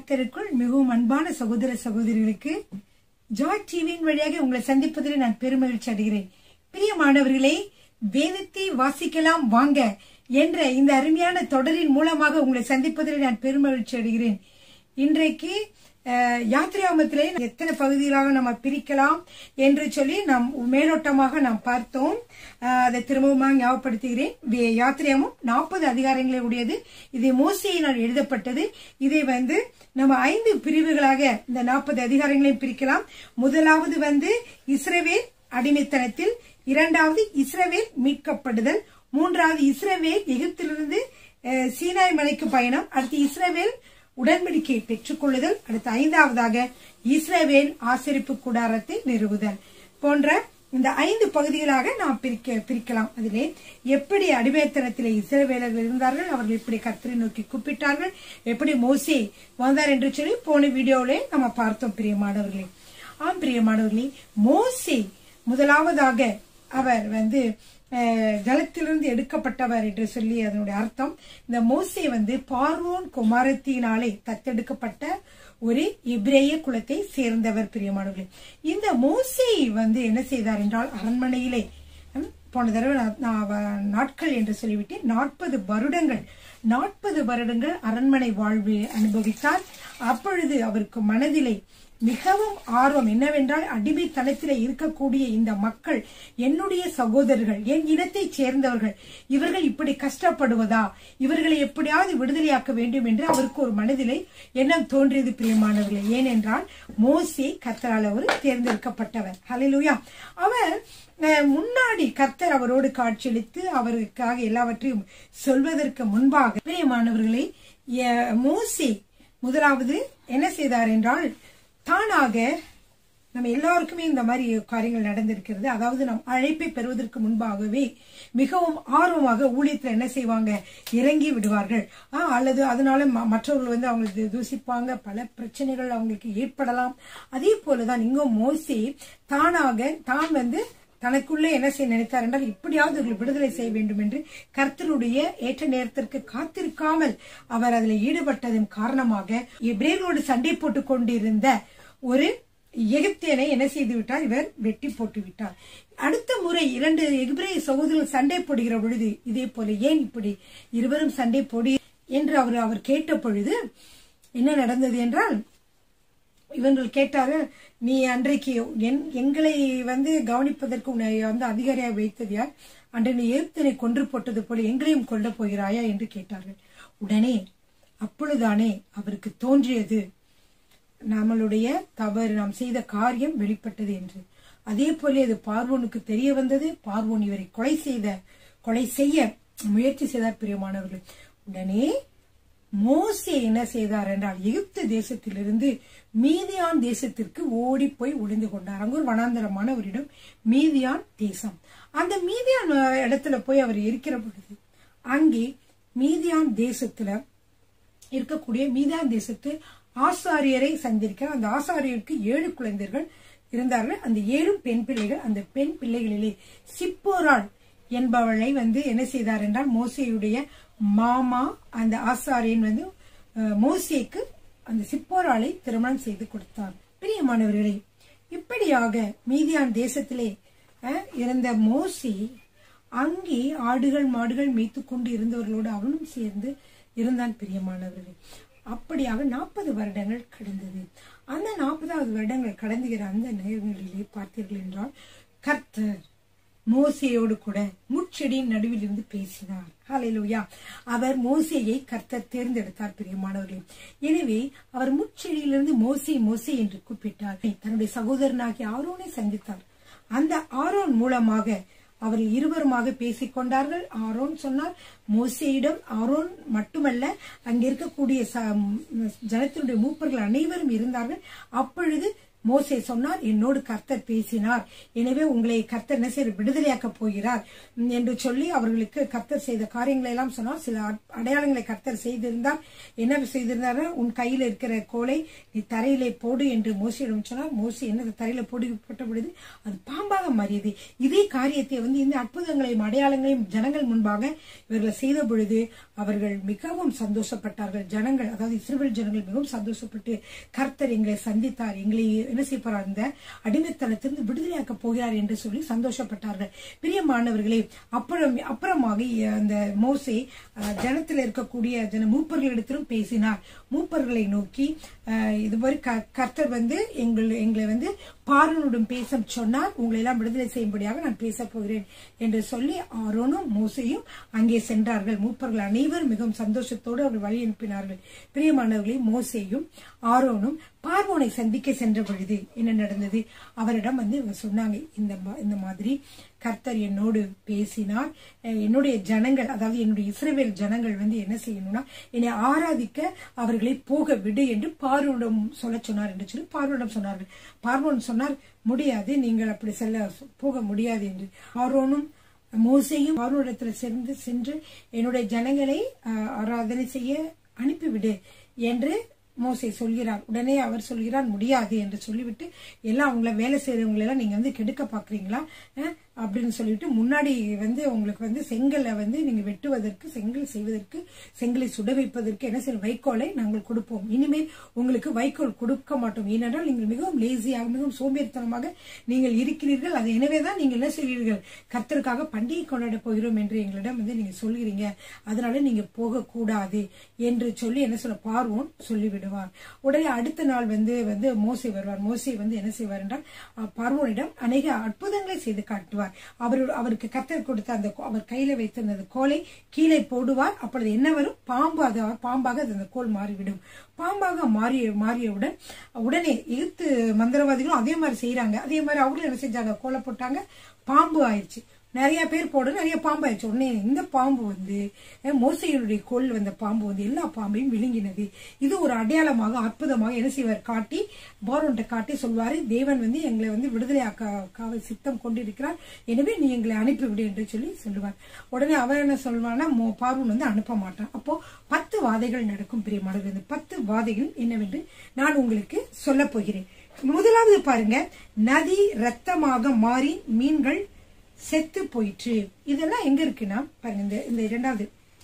கர்த்தருக்குள் மிகவும் அன்பான சகோதர சகோதரிகளுக்கு ஜாய் டிவியின் வழியாக உங்களை சந்திப்பதில் நான் பெருமகிழ்ச்சி அடைகிறேன் பிரியமானவர்களே வேதத்தை வாசிக்கலாம் வாங்க என்ற இந்த அருமையான தொடரின் மூலமாக உங்களை சந்திப்பதில் நான் பெருமகிழ்ச்சி அடைகிறேன் இன்றைக்கு அஹ், யாத்திராமத்திலே எத்தனை பகுதிகளாக நம்ம பிரிக்கலாம் என்று சொல்லி நாம் மேலோட்டமாக நாம் பார்த்தோம் அஹ், அதை திரும்பவும் ஞாபகப்படுத்துகிறேன் வே- யாத்திராமம் நாற்பது அதிகாரங்களை உடையது இது மோசையினால் எழுதப்பட்டது இதை வந்து நம்ம ஐந்து பிரிவுகளாக இந்த நாற்பது அதிகாரங்களையும் பிரிக்கலாம் முதலாவது வந்து இஸ்ரவேல் அடிமைத்தனத்தில் இரண்டாவது இஸ்ரவேல் மீட்கப்படுதல் மூன்றாவது இஸ்ரவேல் எகிப்திலிருந்து அஹ், சீனாய் மலைக்கு பயணம் அடுத்து இஸ்ரவேல் உடன்படிக்கையை பெற்றுக்கொள்ளுதல் அடுத்து ஐந்தாவதாக இஸ்ரவேல் ஆசரிப்பு கூடாரத்தை நிறுவுதல் போன்ற இந்த ஐந்து பகுதிகளாக நாம் பிரிக்க பிரிக்கலாம் அதிலே எப்படி அடிமைத்தனத்திலே இஸ்ரவேலர்கள் இருந்தார்கள் அவர்கள் எப்படி கர்த்தரை நோக்கி கூப்பிட்டார்கள் எப்படி மோசே வந்தார் என்று சொல்லி போன வீடியோவிலே நம்ம பார்த்தோம் பிரியமானவர்களே ஆம் பிரியமானவர்களே மோசே முதலாவதாக அவர் வந்து அஹ், ஜலத்திலிருந்து எடுக்கப்பட்டவர் என்று சொல்லி அதனுடைய அர்த்தம் இந்த மோசே வந்து பார்வோன் குமாரத்தினாலே தத்தெடுக்கப்பட்ட ஒரு இப்ரேய குலத்தை சேர்ந்தவர் பிரியமானவர்களே இந்த மோசே வந்து என்ன செய்தார் என்றால் அரண்மனையிலே ம், போன தடவை நான் நான் அவ- நாட்கள் என்று சொல்லிவிட்டு நாற்பது வருடங்கள் நாற்பது வருடங்கள் அரண்மனை வாழ்வு அனுபவித்தார் அப்பொழுது அவருக்கு மனதிலே மிகவும் ஆர்வம் என்னவென்றால் அடிமைத்தனத்திலே இருக்கக்கூடிய இந்த மக்கள் என்னுடைய சகோதரர்கள் என் இனத்தைச் சேர்ந்தவர்கள் இவர்கள் இப்படி கஷ்டப்படுவதா இவர்களை எப்படியாவது விடுதலையாக்க வேண்டும் என்று அவருக்கு ஒரு மனதிலே எண்ணம் தோன்றியது பிரியமானவர்களே ஏனென்றால் மோசே கர்த்தரால் அவர் தேர்ந்தெடுக்கப்பட்டவர் ஹalleluya அவர் அஹ், முன்னாடி கர்த்தர் அவரோடு காட்சியளித்து அவருக்காக எல்லாவற்றையும் சொல்வதற்கு முன்பாக பிரியமானவர்களே எ- மோசே முதலாவது என்ன செய்தார் என்றால் தானாக நம்ம எல்லாருக்குமே இந்த மாதிரி காரியங்கள் நடந்திருக்கிறது அதாவது நம் அழைப்பை பெறுவதற்கு முன்பாகவே மிகவும் ஆர்வமாக ஊழியத்தில் என்ன செய்வாங்க இறங்கி விடுவார்கள் ஆ, அல்லது அதனால ம- மற்றவர்கள் வந்து அவங்களுக்கு தூசிப்பாங்க பல பிரச்சனைகள் அவங்களுக்கு ஏற்படலாம் அதே போலதான் இங்கும் மோசி தானாக தான் வந்து தனக்குள்ளே என்ன செய்ய நினைத்தார் என்றால் இப்படியாவது இவர்களை விடுதலை செய்ய வேண்டும் என்று கர்த்தருடைய ஏற்ற நேரத்திற்கு காத்திருக்காமல் அவர் அதில் ஈடுபட்டதன் காரணமாக எபிரேயர்களோடு சண்டை போட்டுக் கொண்டிருந்த ஒரு எகிப்தியனை என்ன செய்து விட்டார் இவர் வெட்டி போட்டு விட்டார் அடுத்த முறை இரண்டு எகிப்ரேய சகோதரர்கள் சண்டை போடுகிற பொழுது இதே போல ஏன் இப்படி இருவரும் சண்டை போடி என்று அவர் அவர் கேட்ட பொழுது என்ன நடந்தது என்றால் இவர்கள் கேட்டார்கள் நீ அன்றைக்கு என் எங்களை வந்து கவனிப்பதற்கு உன்னை வந்து அதிகாரியாக வைத்தது யார் அன்று நீ ஏப்தனை கொன்று போட்டது போல எங்களையும் கொல்ல போகிறாயா என்று கேட்டார்கள் உடனே அப்பொழுதானே அவருக்கு தோன்றியது நம்மளுடைய தவறு நாம் செய்த காரியம் வெளிப்பட்டது என்று அதே போல இது பார்வோனுக்கு தெரிய வந்தது பார்வோன் இவரை கொலை செய்த கொலை செய்ய முயற்சி செய்தார் பிரியமானவர்கள் உடனே மோசே என்ன செய்தார் என்றால் எகிப்து தேசத்திலிருந்து மீதியான் தேசத்திற்கு ஓடி போய் ஒளிந்து கொண்டார் அங்கு ஒரு வனாந்தரமான ஒரு இடம் மீதியான் தேசம் அந்த மீதியான் அஹ், இடத்துல போய் அவர் இருக்கிற பொழுது அங்கே மீதியான் தேசத்துல இருக்கக்கூடிய மீதான் தேசத்து ஆசாரியரை சந்திருக்கிறார் அந்த ஆசாரியருக்கு ஏழு குழந்தைகள் இருந்தார்கள் அந்த ஏழும் பெண் பிள்ளைகள் அந்த பெண் பிள்ளைகளிலே சிப்போராள் என்பவளை வந்து என்ன செய்தார் என்றால் மோசேயுடைய மாமா அந்த ஆசாரியன் வந்து அஹ், மோசேக்கு அந்த சிப்போராளை திருமணம் செய்து கொடுத்தார் பிரியமானவர்களே இப்படியாக மீதியான் தேசத்திலே அஹ், இருந்த மோசே அங்கே ஆடுகள் மாடுகள் மேய்த்து கொண்டு இருந்தவர்களோடு அவனும் சேர்ந்து இருந்தான் பிரியமானவர்களே அப்படியாக நாற்பது வருடங்கள் கடந்தது அந்த நாற்பதாவது வருடங்கள் கடந்துகிற அந்த நேரங்களிலே பார்த்தீர்கள் என்றால் கர்த்தர் மோசேயோடு கூட முட்செடியின் நடுவில் இருந்து பேசினார் ஹalleluya அவர் மோசேயை கர்த்தர் தேர்ந்தெடுத்தார் பிரியமானவர்களே எனவே அவர் முட்செடியிலிருந்து மோசே மோசே என்று கூப்பிட்டார் தன்னுடைய சகோதரனாகிய ஆரோனை சந்தித்தார் அந்த ஆரோன் மூலமாக அவர்கள் இருவருமாக பேசிக் கொண்டார்கள் ஆரோன் சொன்னார் மோசேயிடம் ஆரோன் மட்டுமல்ல அங்க இருக்கக்கூடிய ச- ஜனத்தினுடைய மூப்பர்கள் அனைவரும் இருந்தார்கள் அப்பொழுது மோசே சொன்னார் என்னோடு கர்த்தர் பேசினார் எனவே உங்களை கர்த்தர் என்ன செய்ய விடுதலையாக்க போகிறார் உம், என்று சொல்லி அவர்களுக்கு கர்த்தர் செய்த காரியங்களை எல்லாம் சொன்னார் சில அட்- அடையாளங்களை கர்த்தர் செய்திருந்தார் என்ன செய்திருந்தார் உன் கையில் இருக்கிற கோலை நீ தரையிலே போடு என்று மோசையிடம் சொன்னார் மோசே என்ன தரையில போடப்பட்ட பொழுது அது பாம்பாக மாறியது இதே காரியத்தை வந்து இந்த அற்புதங்களையும் அடையாளங்களையும் ஜனங்கள் முன்பாக இவர்கள் செய்த பொழுது அவர்கள் மிகவும் சந்தோஷப்பட்டார்கள் ஜனங்கள் அதாவது இஸ்ரவேல் ஜனங்கள் மிகவும் சந்தோஷப்பட்டு கர்த்தர் எங்களை சந்தித்தார் எங்களை என்ன செய்யப்பார் அந்த அடிமைத்தனத்திலிருந்து விடுதலையாக்க போகிறார் என்று சொல்லி சந்தோஷப்பட்டார்கள் பிரியமானவர்களே அப்புறம் அப்புறமாக அந்த மோசே அஹ், ஜனத்தில் இருக்கக்கூடிய ஜன மூப்பர்களிடத்திலும் பேசினார் மூப்பர்களை நோக்கி அஹ், இதுவரை க- கர்த்தர் வந்து எங்கள் எங்களை வந்து பார்வனுடன் பேச சொன்னார் உங்களை எல்லாம் விடுதலை செய்யும்படியாக நான் பேச போகிறேன் என்று சொல்லி ஆரோனும் மோசையும் அங்கே சென்றார்கள் மூப்பர்கள் அனைவரும் மிகவும் சந்தோஷத்தோடு அவர்கள் வழி அனுப்பினார்கள் பிரியமானவர்களே மோசேயும் ஆரோனும் பார்வோனை சந்திக்க சென்ற பொழுது என்ன நடந்தது அவரிடம் வந்து இவங்க சொன்னாங்க இந்த மா- இந்த மாதிரி கர்த்தர் என்னோடு பேசினார் அஹ் என்னுடைய ஜனங்கள் அதாவது என்னுடைய இஸ்ரவேல் ஜனங்கள் வந்து என்ன செய்யணும்னா என்னை ஆராதிக்க அவர்களை போக விடு என்று பார்வோனிடம் சொல்ல சொன்னார் என்று சொல்லி பார்வோனிடம் சொன்னார்கள் பார்வோன் சொன்னார் முடியாது நீங்கள் அப்படி செல்ல போக முடியாது என்று ஆரோனும் மோசையும் பார்வோனிடத்தில் சேர்ந்து சென்று என்னுடைய ஜனங்களை அஹ், ஆராதனை செய்ய அனுப்பிவிடு என்று மோசே சொல்கிறார் உடனே அவர் சொல்கிறார் முடியாது என்று சொல்லிவிட்டு எல்லாம் அவங்கள வேலை செய்யறவங்களை எல்லாம் நீங்க வந்து கெடுக்க பாக்குறீங்களா அஹ், அப்படின்னு சொல்லிட்டு முன்னாடி வந்து உங்களுக்கு வந்து செங்கலை வந்து நீங்க வெட்டுவதற்கு செங்கல் செய்வதற்கு செங்கலை சுட வைப்பதற்கு என்ன செய்யும் வைக்கோலை நாங்கள் கொடுப்போம் இனிமேல் உங்களுக்கு வைக்கோல் கொடுக்க மாட்டோம் ஏனென்றால் நீங்கள் மிகவும் லேசியாக மிகவும் சோம்பேறித்தனமாக நீங்கள் இருக்கிறீர்கள் அது எனவேதான் நீங்கள் என்ன செய்வீர்கள் கர்த்தருக்காக பண்டிகை கொண்டாட போகிறோம் என்று எங்களிடம் வந்து நீங்க சொல்கிறீங்க அதனால நீங்க போகக்கூடாது என்று சொல்லி என்ன சொல்ல பார்வோன் சொல்லிவிடுவார் உடனே அடுத்த நாள் வந்து வந்து மோசே வருவார் மோசே வந்து என்ன செய்வார் என்றால் அஹ், பார்வோனிடம் அநேக அற்புதங்களை செய்து காட்டுவார் அவர் அவருக்கு கத்தர் கொடுத்த அந்த கோ- அவர் கையில வைத்திருந்த அந்த கோலை கீழே போடுவார் அப்பொழுது என்ன வரும் பாம்பு அது பாம்பாக அது அந்த கோல் மாறிவிடும் பாம்பாக மாறிய மாறியவுடன் உடனே எதிர்த்து மந்திரவாதிகளும் அதே மாதிரி செய்யறாங்க அதே மாதிரி அவங்களும் என்ன செஞ்சாங்க கோலை போட்டாங்க பாம்பு ஆயிடுச்சு நிறைய பேர் போட நிறைய பாம்பு ஆயிடுச்சு உடனே இந்த பாம்பு வந்து அஹ், மோசையினுடைய கோல் வந்த பாம்பு வந்து எல்லா பாம்பையும் விழுங்கினது இது ஒரு அடையாளமாக அற்புதமாக என்ன செய்வார் காட்டி போரோன்ட்ட காட்டி சொல்வாரு தேவன் வந்து எங்களை வந்து விடுதலையாக்க காவல் சித்தம் கொண்டிருக்கிறார் எனவே நீ எங்களை அனுப்பிவிடு என்று சொல்லி சொல்லுவார் உடனே அவர் என்ன சொல்வான்னா மோ- பார்வன் வந்து அனுப்ப மாட்டான் அப்போ பத்து வாதைகள் நடக்கும் பிரியமானவர் இந்த பத்து வாதைகள் என்னவென்று நான் உங்களுக்கு சொல்ல போகிறேன் முதலாவது பாருங்க நதி ரத்தமாக மாறி மீன்கள் செத்து போயிற்று இதெல்லாம் எங்க இருக்குன்னா பாருங்க இந்த இந்த இரண்டாவது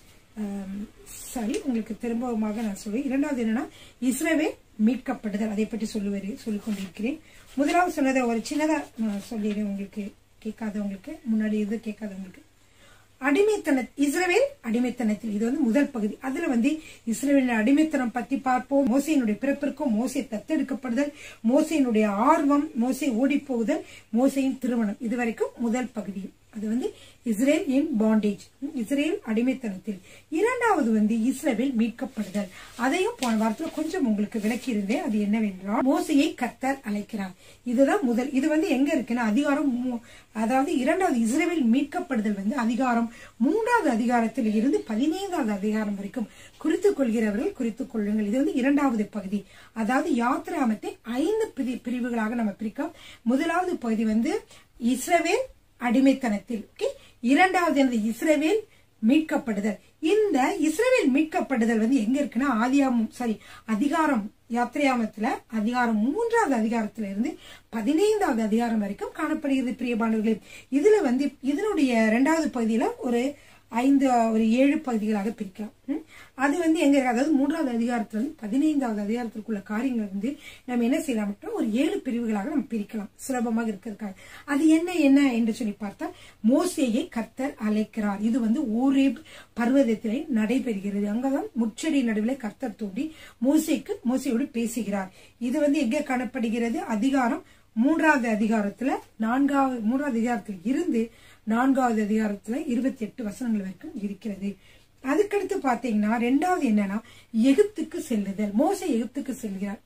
சாரி உங்களுக்கு திரும்பவுமாக நான் சொல்லுவேன் இரண்டாவது என்னன்னா இஸ்ரவேல் மீட்கப்படுதல் அதை பற்றி சொல்லுவாரு சொல்லிக் கொண்டிருக்கிறேன் முதலாவது சொன்னதை ஒரு சின்னதா நான் சொல்லிடுறேன் உங்களுக்கு கேட்காதவங்களுக்கு முன்னாடி இது கேட்காதவங்களுக்கு அடிமைத்தன இஸ்ரவேல் அடிமைத்தனத்தில் இது வந்து முதல் பகுதி அதுல வந்து இஸ்ரவேலின் அடிமைத்தனம் பத்தி பார்ப்போம் மோசையினுடைய பிறப்பிற்கும் மோசை தத்தெடுக்கப்படுதல் மோசையினுடைய ஆர்வம் மோசை ஓடி போகுதல் மோசையின் திருமணம் இது வரைக்கும் முதல் பகுதி அது வந்து இஸ்ரேல் இன் பாண்டேஜ் இஸ்ரேல் அடிமைத்தனத்தில் இரண்டாவது வந்து இஸ்ரவேல் மீட்கப்படுதல் அதையும் போன வாரத்துல கொஞ்சம் உங்களுக்கு விளக்கி இருந்தேன் அது என்னவென்றால் மோசையை கத்தர் அழைக்கிறார் இதுதான் முதல் இது வந்து எங்க இருக்குன்னா அதிகாரம் மூ- அதாவது இரண்டாவது இஸ்ரேல் மீட்கப்படுதல் வந்து அதிகாரம் மூன்றாவது அதிகாரத்தில் இருந்து பதினைந்தாவது அதிகாரம் வரைக்கும் குறித்துக் கொள்கிறவர்கள் குறித்துக் கொள்ளுங்கள் இது வந்து இரண்டாவது பகுதி அதாவது யாத்ராமத்தை ஐந்து பிரி- பிரிவுகளாக நம்ம பிரிக்கலாம் முதலாவது பகுதி வந்து இஸ்ரவேல் அடிமைத்தனத்தில் okay? இரண்டாவது எனது இஸ்ரவேல் மீட்கப்படுதல் இந்த இஸ்ரவேல் மீட்கப்படுதல் வந்து எங்க இருக்குன்னா ஆதியாமம் சாரி அதிகாரம் யாத்திரையாமத்துல அதிகாரம் மூன்றாவது அதிகாரத்துல இருந்து பதினைந்தாவது அதிகாரம் வரைக்கும் காணப்படுகிறது பிரியபானவர்களே இதுல வந்து இதனுடைய இரண்டாவது பகுதியில ஒரு ஐந்து ஒரு ஏழு பகுதிகளாக பிரிக்கலாம் ம்? அது வந்து எங்க இருக்கு அதாவது மூன்றாவது அதிகாரத்துல இருந்து பதினைந்தாவது அதிகாரத்திற்குள்ள காரியங்கள் வந்து நம்ம என்ன செய்யலாம் அப்படின்னா ஒரு ஏழு பிரிவுகளாக நம்ம பிரிக்கலாம் சுலபமாக இருக்கிறதுக்காக அது என்ன என்ன என்று சொல்லி பார்த்தா மோசேயை கர்த்தர் அழைக்கிறார் இது வந்து ஓரேப் பர்வதத்திலே நடைபெறுகிறது அங்கதான் முச்செடி நடுவில் கர்த்தர் தோண்டி மோசேக்கு மோசையோடு பேசுகிறார் இது வந்து எங்கே காணப்படுகிறது அதிகாரம் மூன்றாவது அதிகாரத்துல நான்காவது மூன்றாவது அதிகாரத்தில் இருந்து நான்காவது அதிகாரத்துல இருபத்தி எட்டு வசனங்கள் வரைக்கும் இருக்கிறது அதுக்கடுத்து பாத்தீங்கன்னா ரெண்டாவது என்னன்னா எகிப்துக்கு செல்லுதல் மோசே எகிப்துக்கு செல்கிறார்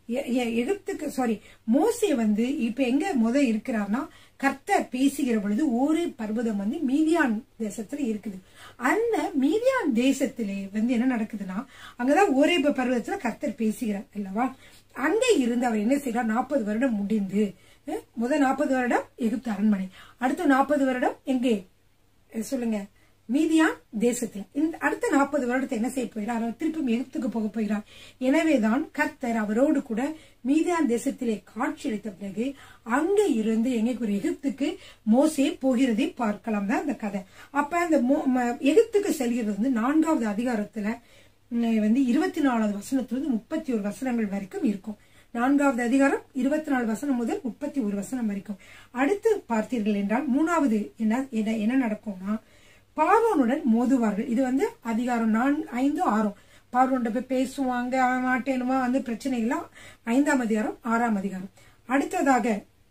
எ- எ- எகிப்துக்கு சாரி மோசே வந்து இப்ப எங்க முத இருக்கிறார்னா கர்த்தர் பேசுகிற பொழுது ஒரே பர்வதம் வந்து மீதியான் தேசத்துல இருக்குது அந்த மீதியான் தேசத்திலே வந்து என்ன நடக்குதுன்னா அங்கதான் ஒரே பர்வதத்துல கர்த்தர் பேசுகிறார் அல்லவா அங்க இருந்து அவர் என்ன செய்யறார் நாற்பது வருடம் முடிந்து அஹ், முத நாற்பது வருடம் எகிப்து அரண்மனை அடுத்த நாற்பது வருடம் எங்கே அஹ், சொல்லுங்க மீதியான் தேசத்தில் இந்த அடுத்த நாற்பது வருடத்தை என்ன செய்ய போகிறார் அவர் திருப்பி எகிப்துக்கு போக போகிறார் எனவேதான் கர்த்தர் அவரோடு கூட மீதியான் தேசத்திலே காட்சியளித்த பிறகு அங்க இருந்து எங்கே ஒரு எகிப்துக்கு மோசே போகிறதை பார்க்கலாம் தான் அந்த கதை அப்ப அந்த மோ- ம- எகிப்துக்கு செல்கிறது வந்து நான்காவது அதிகாரத்துல உம், வந்து இருபத்தி நாலாவது வசனத்திலிருந்து முப்பத்தி ஒரு வசனங்கள் வரைக்கும் இருக்கும் நான்காவது அதிகாரம் இருபத்தி நாலு வசனம் முதல் முப்பத்தி ஒரு வசனம் வரைக்கும் அடுத்து பார்த்தீர்கள் என்றால் மூணாவது என்ன என்ன என்ன நடக்கும்னா பார்வோனுடன் மோதுவார்கள் இது வந்து அதிகாரம் நான் ஐந்து ஆறும் பார்வோன்ட்ட போய் பேசுவாங்க அவன் மாட்டேனுமா வந்து பிரச்சனைகள்லாம் ஐந்தாம் அதிகாரம் ஆறாம் அதிகாரம் அடுத்ததாக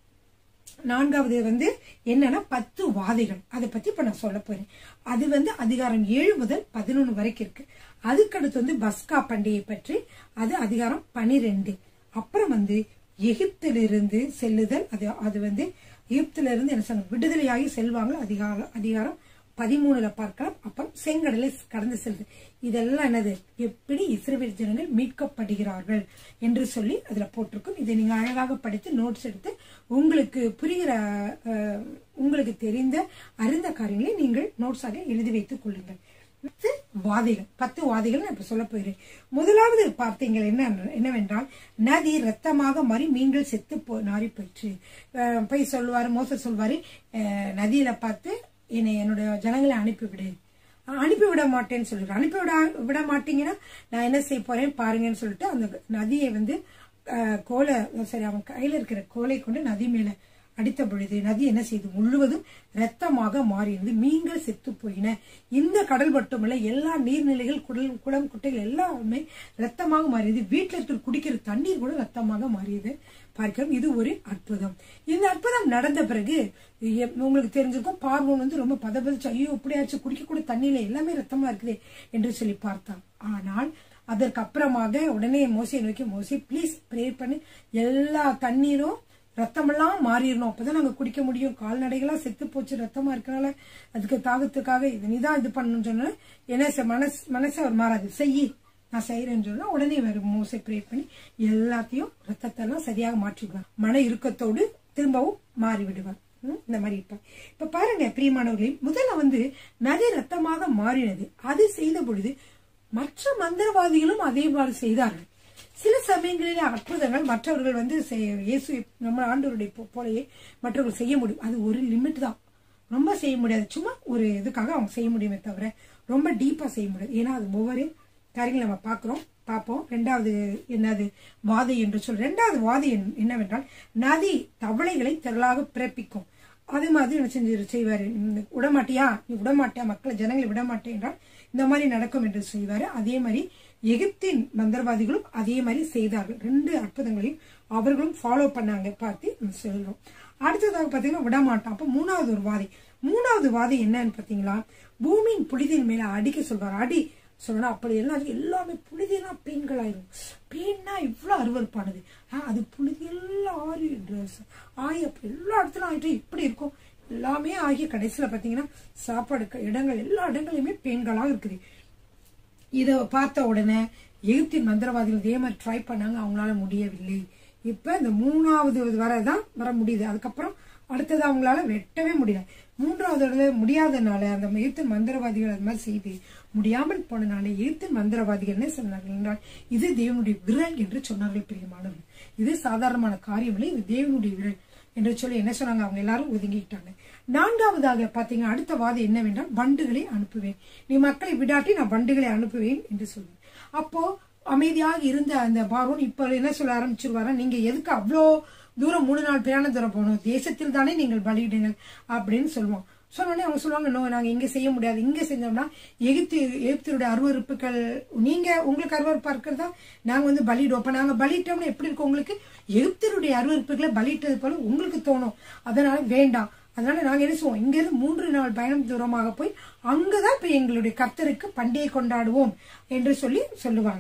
நான்காவது வந்து என்னன்னா பத்து வாதைகள் அதை பத்தி இப்ப நான் சொல்ல போறேன் அது வந்து அதிகாரம் ஏழு முதல் பதினொன்னு வரைக்கும் இருக்கு அதுக்கடுத்து வந்து பஸ்கா பண்டிகை பற்றி அது அதிகாரம் பனிரெண்டு அப்புறம் வந்து எகிப்திலிருந்து செல்லுதல் அது அது வந்து எகிப்தில இருந்து என்ன சொல்றது விடுதலையாகி செல்வாங்க அதிகாரம் அதிகாரம் பதிமூணுல பார்க்கலாம் அப்புறம் செங்கடலை கடந்து செல்லுது இதெல்லாம் என்னது எப்படி இஸ்ரேல் ஜனங்கள் மீட்கப்படுகிறார்கள் என்று சொல்லி அதுல போட்டிருக்கும் இதை நீங்க அழகாக படித்து நோட்ஸ் எடுத்து உங்களுக்கு புரிகிற அஹ், உங்களுக்கு தெரிந்த அறிந்த காரியங்களை நீங்கள் நோட்ஸாக எழுதி வைத்துக் கொள்ளுங்கள் பத்து வாதைகள் பத்து வாதைகள் நான் இப்ப சொல்ல போகிறேன் முதலாவது பார்த்தீங்கள் என்ன என்னவென்றால் நதி ரத்தமாக மாறி மீன்கள் செத்து போ நாரி போயிற்று அஹ் போய் சொல்லுவாரு மோச சொல்வாரு அஹ் நதியில பார்த்து என்னை என்னுடைய ஜனங்களை அனுப்பிவிடு அஹ் அனுப்பி விட மாட்டேன்னு சொல்லிடுறேன் அனுப்பி விட விட மாட்டீங்கன்னா நான் என்ன செய்ய போறேன் பாருங்கன்னு சொல்லிட்டு அந்த நதியை வந்து அஹ், கோலை சரி அவன் கையில இருக்கிற கோலை கொண்டு நதி மேல அடித்த பொழுது நதி என்ன செய்து முழுவதும் ரத்தமாக மாறியது மீன்கள் செத்து போயின இந்த கடல் மட்டுமல்ல எல்லா நீர்நிலைகள் குடல் குளம் குட்டைகள் எல்லாமே ரத்தமாக மாறியது வீட்டில் இருக்கிற குடிக்கிற தண்ணீர் கூட ரத்தமாக மாறியது பார்க்கிறோம் இது ஒரு அற்புதம் இந்த அற்புதம் நடந்த பிறகு எ- உங்களுக்கு தெரிஞ்சிருக்கும் பார்வோன் வந்து ரொம்ப பதபதிச்சு ஐயோ இப்படியாச்சு குடிக்க கூட தண்ணியில எல்லாமே ரத்தமா இருக்குதே என்று சொல்லி பார்த்தான் ஆனால் அதற்கு அப்புறமாக உடனே மோசையை நோக்கி மோசி ப்ளீஸ் ப்ரே பண்ணி எல்லா தண்ணீரும் ரத்தமெல்லாம் மாறிடணும் அப்பதான் நாங்க குடிக்க முடியும் கால்நடைகளா செத்து போச்சு ரத்தமா இருக்கனால அதுக்கு தாகத்துக்காக இது நீதான் இது பண்ணணும்னு சொன்னா என்ன செ- மனசு மனசு அவர் மாறாது செய்யி நான் செய்யறேன்னு சொன்னா உடனே வரும் மோசை ப்ரே பண்ணி எல்லாத்தையும் ரத்தத்தை எல்லாம் சரியாக மாற்றிடுவார் மன இறுக்கத்தோடு திரும்பவும் மாறி விடுவார் ம், இந்த மாதிரி இருப்பார் இப்ப பாருங்க பிரியமானவர்களே முதல்ல வந்து நதி ரத்தமாக மாறினது அது செய்த பொழுது மற்ற மந்திரவாதிகளும் அதே மாதிரி செய்தார்கள் சில சமயங்களிலே அற்புதங்கள் மற்றவர்கள் வந்து செய்- இயேசு நம்ம ஆண்டவருடைய போ- போலயே மற்றவர்கள் செய்ய முடியும் அது ஒரு லிமிட் தான் ரொம்ப செய்ய முடியாது சும்மா ஒரு இதுக்காக அவங்க செய்ய முடியுமே தவிர ரொம்ப டீப்பா செய்ய முடியாது ஏன்னா அது ஒவ்வொரு காரியங்கள் நம்ம பார்க்கிறோம் பார்ப்போம் ரெண்டாவது என்னது வாதை என்று சொல் ரெண்டாவது வாதை என்ன- என்னவென்றால் நதி தவளைகளை திரளாக பிறப்பிக்கும் அது மாதிரி என்ன செஞ்சு செய்வாரு இந்த விடமாட்டியா நீ விடமாட்டியா மக்களை ஜனங்களை விடமாட்டே என்றால் இந்த மாதிரி நடக்கும் என்று செய்வாரு அதே மாதிரி எகிப்தின் மந்திரவாதிகளும் அதே மாதிரி செய்தார்கள் ரெண்டு அற்புதங்களையும் அவர்களும் ஃபாலோ பண்ணாங்க பார்த்து நம்ம சொல்றோம் அடுத்ததாக பாத்தீங்கன்னா விடமாட்டான் அப்ப மூணாவது ஒரு வாதை மூணாவது வாதை என்னன்னு பாத்தீங்களா பூமியின் புனிதின் மேல அடிக்க சொல்வார் அடி சொல்லணும் அப்படி எல்லாம் எல்லாமே புழுதியெல்லாம் பெண்களாயிரும் பெண்ணா இவ்வளவு அருவருப்பானது ஆஹ், அது புழுதியெல்லாம் ஆறி ட்ரெஸ் ஆகி அப்படி எல்லா இடத்துலயும் ஆயிட்டு இப்படி இருக்கும் எல்லாமே ஆகிய கடைசியில பாத்தீங்கன்னா சாப்பாடு க- இடங்கள் எல்லா இடங்களையுமே பெண்களா இருக்குது இத பார்த்த உடனே எகிப்தின் மந்திரவாதிகள் இதே மாதிரி ட்ரை பண்ணாங்க அவங்களால முடியவில்லை இப்ப இந்த மூணாவது வரதான் வர முடியுது அதுக்கப்புறம் அடுத்தது அவங்களால வெட்டவே முடியல மூன்றாவது தடவை முடியாதனால அந்த எகிப்தின் மந்திரவாதிகள் அது மாதிரி செய்து முடியாமல் போனனால எகிப்தின் மந்திரவாதிகள் என்ன சொன்னார்கள் என்றால் இது தேவனுடைய விரல் என்று சொன்னார்கள் பிரியமானவர்கள் இது சாதாரணமான காரியம் இல்லை இது தேவனுடைய விரல் என்று சொல்லி என்ன சொன்னாங்க அவங்க எல்லாரும் ஒதுங்கிட்டாங்க நான்காவதாக பாத்தீங்கன்னா அடுத்த வாதம் என்னவென்றால் வண்டுகளை அனுப்புவேன் நீ மக்களை விடாட்டி நான் வண்டுகளை அனுப்புவேன் என்று சொல்லுவேன் அப்போ அமைதியாக இருந்த அந்த பார்வோன் இப்ப என்ன சொல்ல ஆரம்பிச்சிருவாரா நீங்க எதுக்கு அவ்வளோ தூரம் மூணு நாள் பிரயாண தூரம் போகணும் தேசத்தில் தானே நீங்கள் பலியிடுங்கள் அப்படின்னு சொல்லுவோம் சொன்னோடனே அவங்க சொல்லுவாங்க நோ நாங்க இங்க செய்ய முடியாது இங்க செஞ்சோம்னா எகிப்து எகிப்தருடைய அருவருப்புகள் நீங்க உங்களுக்கு அருவருப்பா இருக்கிறதா நாங்க வந்து பலியிடுவோம் அப்ப நாங்க பலியிட்டோம்னா எப்படி இருக்கும் உங்களுக்கு எகிப்தருடைய அருவருப்புகளை பலியிட்டது போல உங்களுக்கு தோணும் அதனால வேண்டாம் அதனால நாங்க என்ன செய்வோம் இங்க இருந்து மூன்று நாள் பயணம் தூரமாக போய் அங்கதான் இப்ப எங்களுடைய கர்த்தருக்கு பண்டிகை கொண்டாடுவோம் என்று சொல்லி சொல்லுவாங்க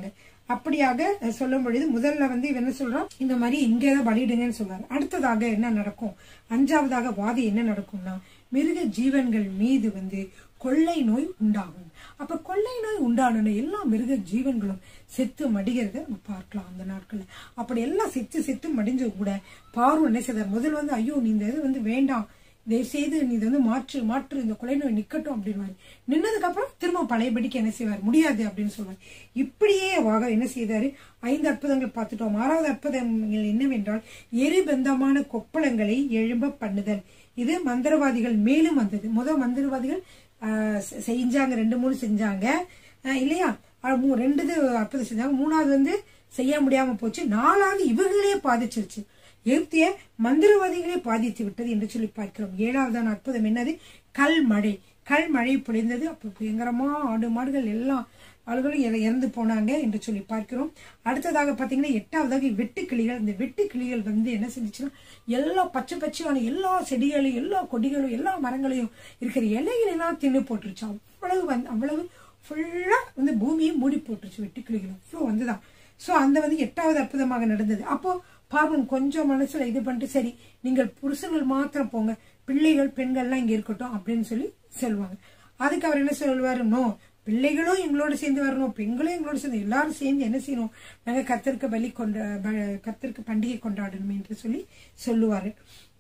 அப்படியாக அஹ், சொல்லும் பொழுது முதல்ல வந்து இவன் என்ன சொல்றான் இந்த மாதிரி இங்கேதான் பலியிடுங்கன்னு சொல்றாரு அடுத்ததாக என்ன நடக்கும் அஞ்சாவதாக வாதி என்ன நடக்கும்னா மிருக ஜீவன்கள் மீது வந்து கொள்ளை நோய் உண்டாகும் அப்ப கொள்ளை நோய் உண்டான எல்லா மிருக ஜீவன்களும் செத்து மடிகிறத நம்ம பார்க்கலாம் அந்த நாட்கள்ல அப்படி எல்லாம் செத்து செத்து மடிஞ்ச கூட பார்வன் என்ன செய்தார் முதல் வந்து ஐயோ நீ இந்த இது வந்து வேண்டாம் தயவு செய்து நீ இதை வந்து மாற்று மாற்று இந்த கொலை நோய் நிக்கட்டும் அப்படின்னு நின்னதுக்கு அப்புறம் திரும்ப பழையபடிக்கு என்ன செய்வார் முடியாது அப்படின்னு சொல்வார் இப்படியே வாக என்ன செய்தாரு ஐந்து அற்புதங்கள் பார்த்துட்டோம் ஆறாவது அற்புதங்கள் என்னவென்றால் எரிபந்தமான கொப்பளங்களை எழும்ப பண்ணுதல் இது மந்திரவாதிகள் மேலும் வந்தது முதல் மந்திரவாதிகள் ஆஹ், செ- செஞ்சாங்க ரெண்டு மூணு செஞ்சாங்க ஆஹ், இல்லையா ஆஹ், மூ- ரெண்டு இது அற்புதம் செஞ்சாங்க மூணாவது வந்து செய்ய முடியாம போச்சு நாலாவது இவர்களே பாதிச்சிருச்சு எகிப்திய மந்திரவாதிகளே பாதித்து விட்டது என்று சொல்லி பார்க்கிறோம் ஏழாவதான அற்புதம் என்னது கல் மழை கல் மழை பொழிந்தது அப்போ பயங்கரமா ஆடு மாடுகள் எல்லாம் ஆளுகளும் இற- இறந்து போனாங்க என்று சொல்லி பார்க்கிறோம் அடுத்ததாக பார்த்தீங்கன்னா எட்டாவதாக வெட்டுக்கிளிகள் இந்த வெட்டுக்கிளிகள் வந்து என்ன செஞ்சுச்சுன்னா எல்லா பச்சை பச்சையான எல்லா செடிகளையும் எல்லா கொடிகளும் எல்லா மரங்களையும் இருக்கிற இலைகள் எல்லாம் தின்னு போட்டுருச்சு அவ்வளவு வந்து அவ்வளவு ஃபுல்லா வந்து பூமியை மூடி போட்டுருச்சு வெட்டுக்கிளிகள் அவ்வளோ வந்துதான் சோ அந்த வந்து எட்டாவது அற்புதமாக நடந்தது அப்போ பார்வன் கொஞ்சம் மனசுல இது பண்ணிட்டு சரி நீங்கள் புருஷர்கள் மாத்திரம் போங்க பிள்ளைகள் பெண்கள்லாம் இங்க இருக்கட்டும் அப்படின்னு சொல்லி சொல்லுவாங்க அதுக்கு அவர் என்ன சொல்லுவாரு நோ பிள்ளைகளும் எங்களோட சேர்ந்து வரணும் பெண்களும் எங்களோட சேர்ந்து எல்லாரும் சேர்ந்து என்ன செய்யணும் நாங்க கத்திற்கு பலி கொண்ட கத்திற்கு பண்டிகை கொண்டாடணும் என்று சொல்லி சொல்லுவாரு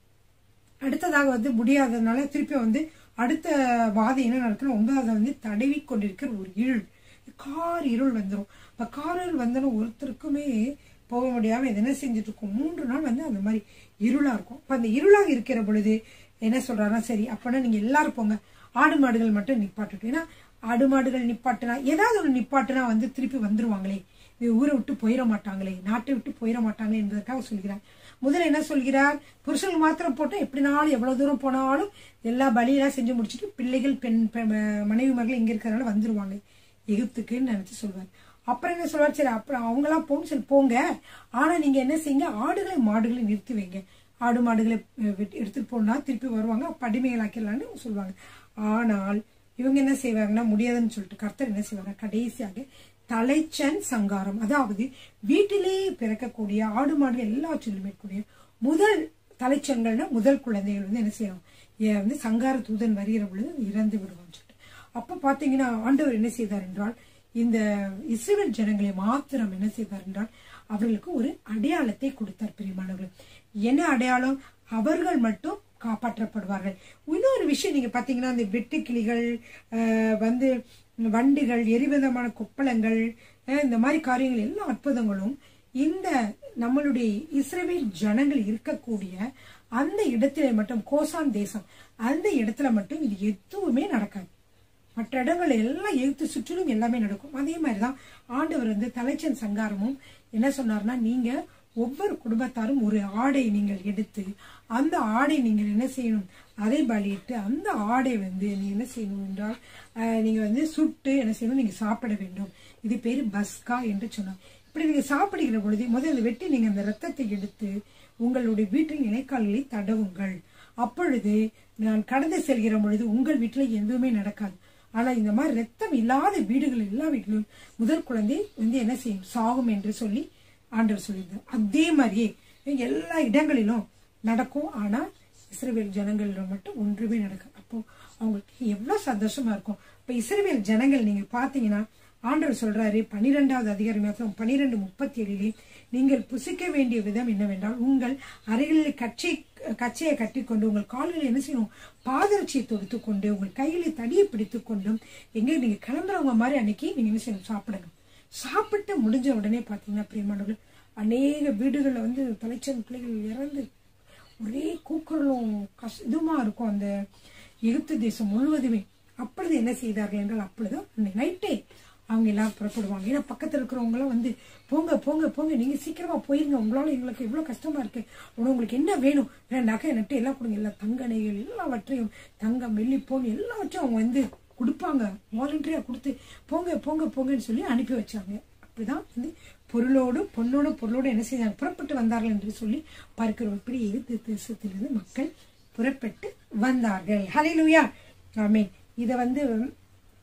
அடுத்ததாக வந்து முடியாததுனால திருப்பி வந்து அடுத்த வாதம் என்ன நடக்கணும் ஒன்பதாவது வந்து தடவி கொண்டிருக்கிற ஒரு இருள் கார் இருள் வந்துடும் இப்ப கார் இருள் வந்தோன்னா ஒருத்தருக்குமே போக முடியாம இது என்ன செஞ்சுட்டு இருக்கும் மூன்று நாள் வந்து அந்த மாதிரி இருளா இருக்கும் அப்ப அந்த இருளாக இருக்கிற பொழுது என்ன சொல்றாருன்னா சரி அப்பனா நீங்க எல்லாரும் போங்க ஆடு மாடுகள் மட்டும் நிப்பாட்டட்டும் ஏன்னா ஆடு மாடுகள் நிப்பாட்டினா ஏதாவது ஒரு நிப்பாட்டினா வந்து திருப்பி வந்துருவாங்களே இது ஊரை விட்டு போயிட மாட்டாங்களே நாட்டை விட்டு போயிட மாட்டாங்களே என்பதற்காக சொல்கிறார் முதல்ல என்ன சொல்கிறார் புருஷர்கள் மாத்திரம் போட்டா எப்படினாலும் எவ்வளவு தூரம் போனாலும் எல்லா பலியெல்லாம் செஞ்சு முடிச்சுட்டு பிள்ளைகள் பெண் பெ- மனைவிமார்கள் இங்க இருக்கிறனால வந்துருவாங்க எகிப்துக்குன்னு நினைச்சு சொல்வார் அப்புறம் என்ன சொல்வார் சரி அப்புறம் அவங்களாம் போகும் சரி போங்க ஆனா நீங்க என்ன செய்யுங்க ஆடுகளை மாடுகளை நிறுத்தி வைங்க ஆடு மாடுகளை அஹ், வெட்டி- எடுத்துட்டு போனா திருப்பி வருவாங்க அப்ப அடிமைகளாக்கிடலான்னு சொல்லுவாங்க ஆனால் இவங்க என்ன செய்வாங்கன்னா முடியாதுன்னு சொல்லிட்டு கர்த்தர் என்ன செய்வாங்க கடைசியாக தலைச்சன் சங்காரம் அதாவது வீட்டிலே பிறக்கக்கூடிய ஆடு மாடுகள் எல்லாவற்றிலும் இருக்கக்கூடிய முதல் தலைச்சன்கள்னா முதல் குழந்தைகள் வந்து என்ன செய்யணும் ஏன் வந்து சங்கார தூதன் வருகிற பொழுது இறந்து விடுவான்னு சொல்லிட்டு அப்ப பாத்தீங்கன்னா ஆண்டவர் என்ன செய்தார் என்றால் இந்த இஸ்ரேல் ஜனங்களை மாத்திரம் என்ன செய்தார் என்றால் அவர்களுக்கு ஒரு அடையாளத்தை கொடுத்தார் பிரியமானவர்கள் என்ன அடையாளம் அவர்கள் மட்டும் காப்பாற்றப்படுவார்கள் இன்னொரு விஷயம் நீங்க பாத்தீங்கன்னா இந்த வெட்டுக்கிளிகள் ஆஹ், வந்து வண்டுகள் எரிவிதமான கொப்பளங்கள் ஆஹ், இந்த மாதிரி காரியங்கள் எல்லா அற்புதங்களும் இந்த நம்மளுடைய இஸ்ரேல் ஜனங்கள் இருக்கக்கூடிய அந்த இடத்துல மட்டும் கோசான் தேசம் அந்த இடத்துல மட்டும் இது எதுவுமே நடக்காது மற்ற இடங்கள் எல்லாம் எழுத்து சுற்றிலும் எல்லாமே நடக்கும் அதே மாதிரிதான் ஆண்டவர் வந்து தலைச்சன் சங்காரமும் என்ன சொன்னார்னா நீங்க ஒவ்வொரு குடும்பத்தாரும் ஒரு ஆடை நீங்கள் எடுத்து அந்த ஆடை நீங்கள் என்ன செய்யணும் அதை பலியிட்டு அந்த ஆடை வந்து நீங்க என்ன செய்யணும் என்றால் ஆஹ், நீங்க வந்து சுட்டு என்ன செய்யணும் நீங்க சாப்பிட வேண்டும் இது பேரு பஸ்கா என்று சொன்னார் இப்படி நீங்க சாப்பிடுகிற பொழுது முதல்ல வெட்டி நீங்க அந்த ரத்தத்தை எடுத்து உங்களுடைய வீட்டின் இணைக்கால்களை தடவுங்கள் அப்பொழுது நான் கடந்து செல்கிற பொழுது உங்கள் வீட்டில் எதுவுமே நடக்காது ஆனா இந்த மாதிரி ரத்தம் இல்லாத வீடுகள் எல்லா வீட்டிலும் முதல் குழந்தை வந்து என்ன செய்யும் சாகும் என்று சொல்லி ஆண்டவர் சொல்லியிருந்தார் அதே மாதிரியே எல்லா இடங்களிலும் நடக்கும் ஆனா இஸ்ரேல் ஜனங்கள்ல மட்டும் ஒன்றுமே நடக்கும் அப்போ அவங்களுக்கு எவ்வளவு சந்தோஷமா இருக்கும் இப்ப இஸ்ரேல் ஜனங்கள் நீங்க பாத்தீங்கன்னா ஆண்டவர் சொல்றாரு பனிரெண்டாவது அதிகாரம் பனிரெண்டு முப்பத்தி ஏழிலே நீங்கள் புசிக்க வேண்டிய விதம் என்னவென்றால் உங்கள் அறைகளில் கச்சை கச்சையை கட்டிக்கொண்டு உங்கள் கால்களில் என்ன செய்யணும் பாதரட்சியை தொடுத்துக் கொண்டு உங்கள் கையில தடியை பிடித்துக் கொண்டும் எங்க நீங்க கிளம்புறவங்க மாதிரி அன்னைக்கு நீங்க என்ன செய்யணும் சாப்பிடுங்க சாப்பிட்டு முடிஞ்ச உடனே பாத்தீங்கன்னா பிரியமானவர்கள் அநேக வீடுகள்ல வந்து தலைச்சன் பிள்ளைகள் இறந்து ஒரே கூக்குரலும் கஷ் இதுமா இருக்கும் அந்த எகிப்து தேசம் முழுவதுமே அப்பொழுது என்ன செய்தார்கள் என்றால் அப்பொழுது அன்னைக்கு நைட்டே அவங்க எல்லாம் புறப்படுவாங்க ஏன்னா பக்கத்துல இருக்கிறவங்க எல்லாம் வந்து போங்க போங்க போங்க நீங்க சீக்கிரமா போயிருங்க உங்களால எங்களுக்கு எவ்வளவு கஷ்டமா இருக்கு உடனே உங்களுக்கு என்ன வேணும் வேற நகை நட்டு எல்லாம் கொடுங்க எல்லா தங்க நகைகள் எல்லாவற்றையும் தங்கம் வெள்ளி போங்க எல்லாவற்றையும் அவங்க வந்து கொடுப்பாங்க வாலண்டரியா கொடுத்து போங்க போங்க போங்கன்னு சொல்லி அனுப்பி வச்சாங்க அப்படிதான் வந்து பொருளோடு பொண்ணோட பொருளோடு என்ன செய்தாங்க புறப்பட்டு வந்தார்கள் என்று சொல்லி பார்க்கிறோம் இப்படி எகிப்து தேசத்திலிருந்து மக்கள் புறப்பட்டு வந்தார்கள் ஹalleluya ஆமென் இத வந்து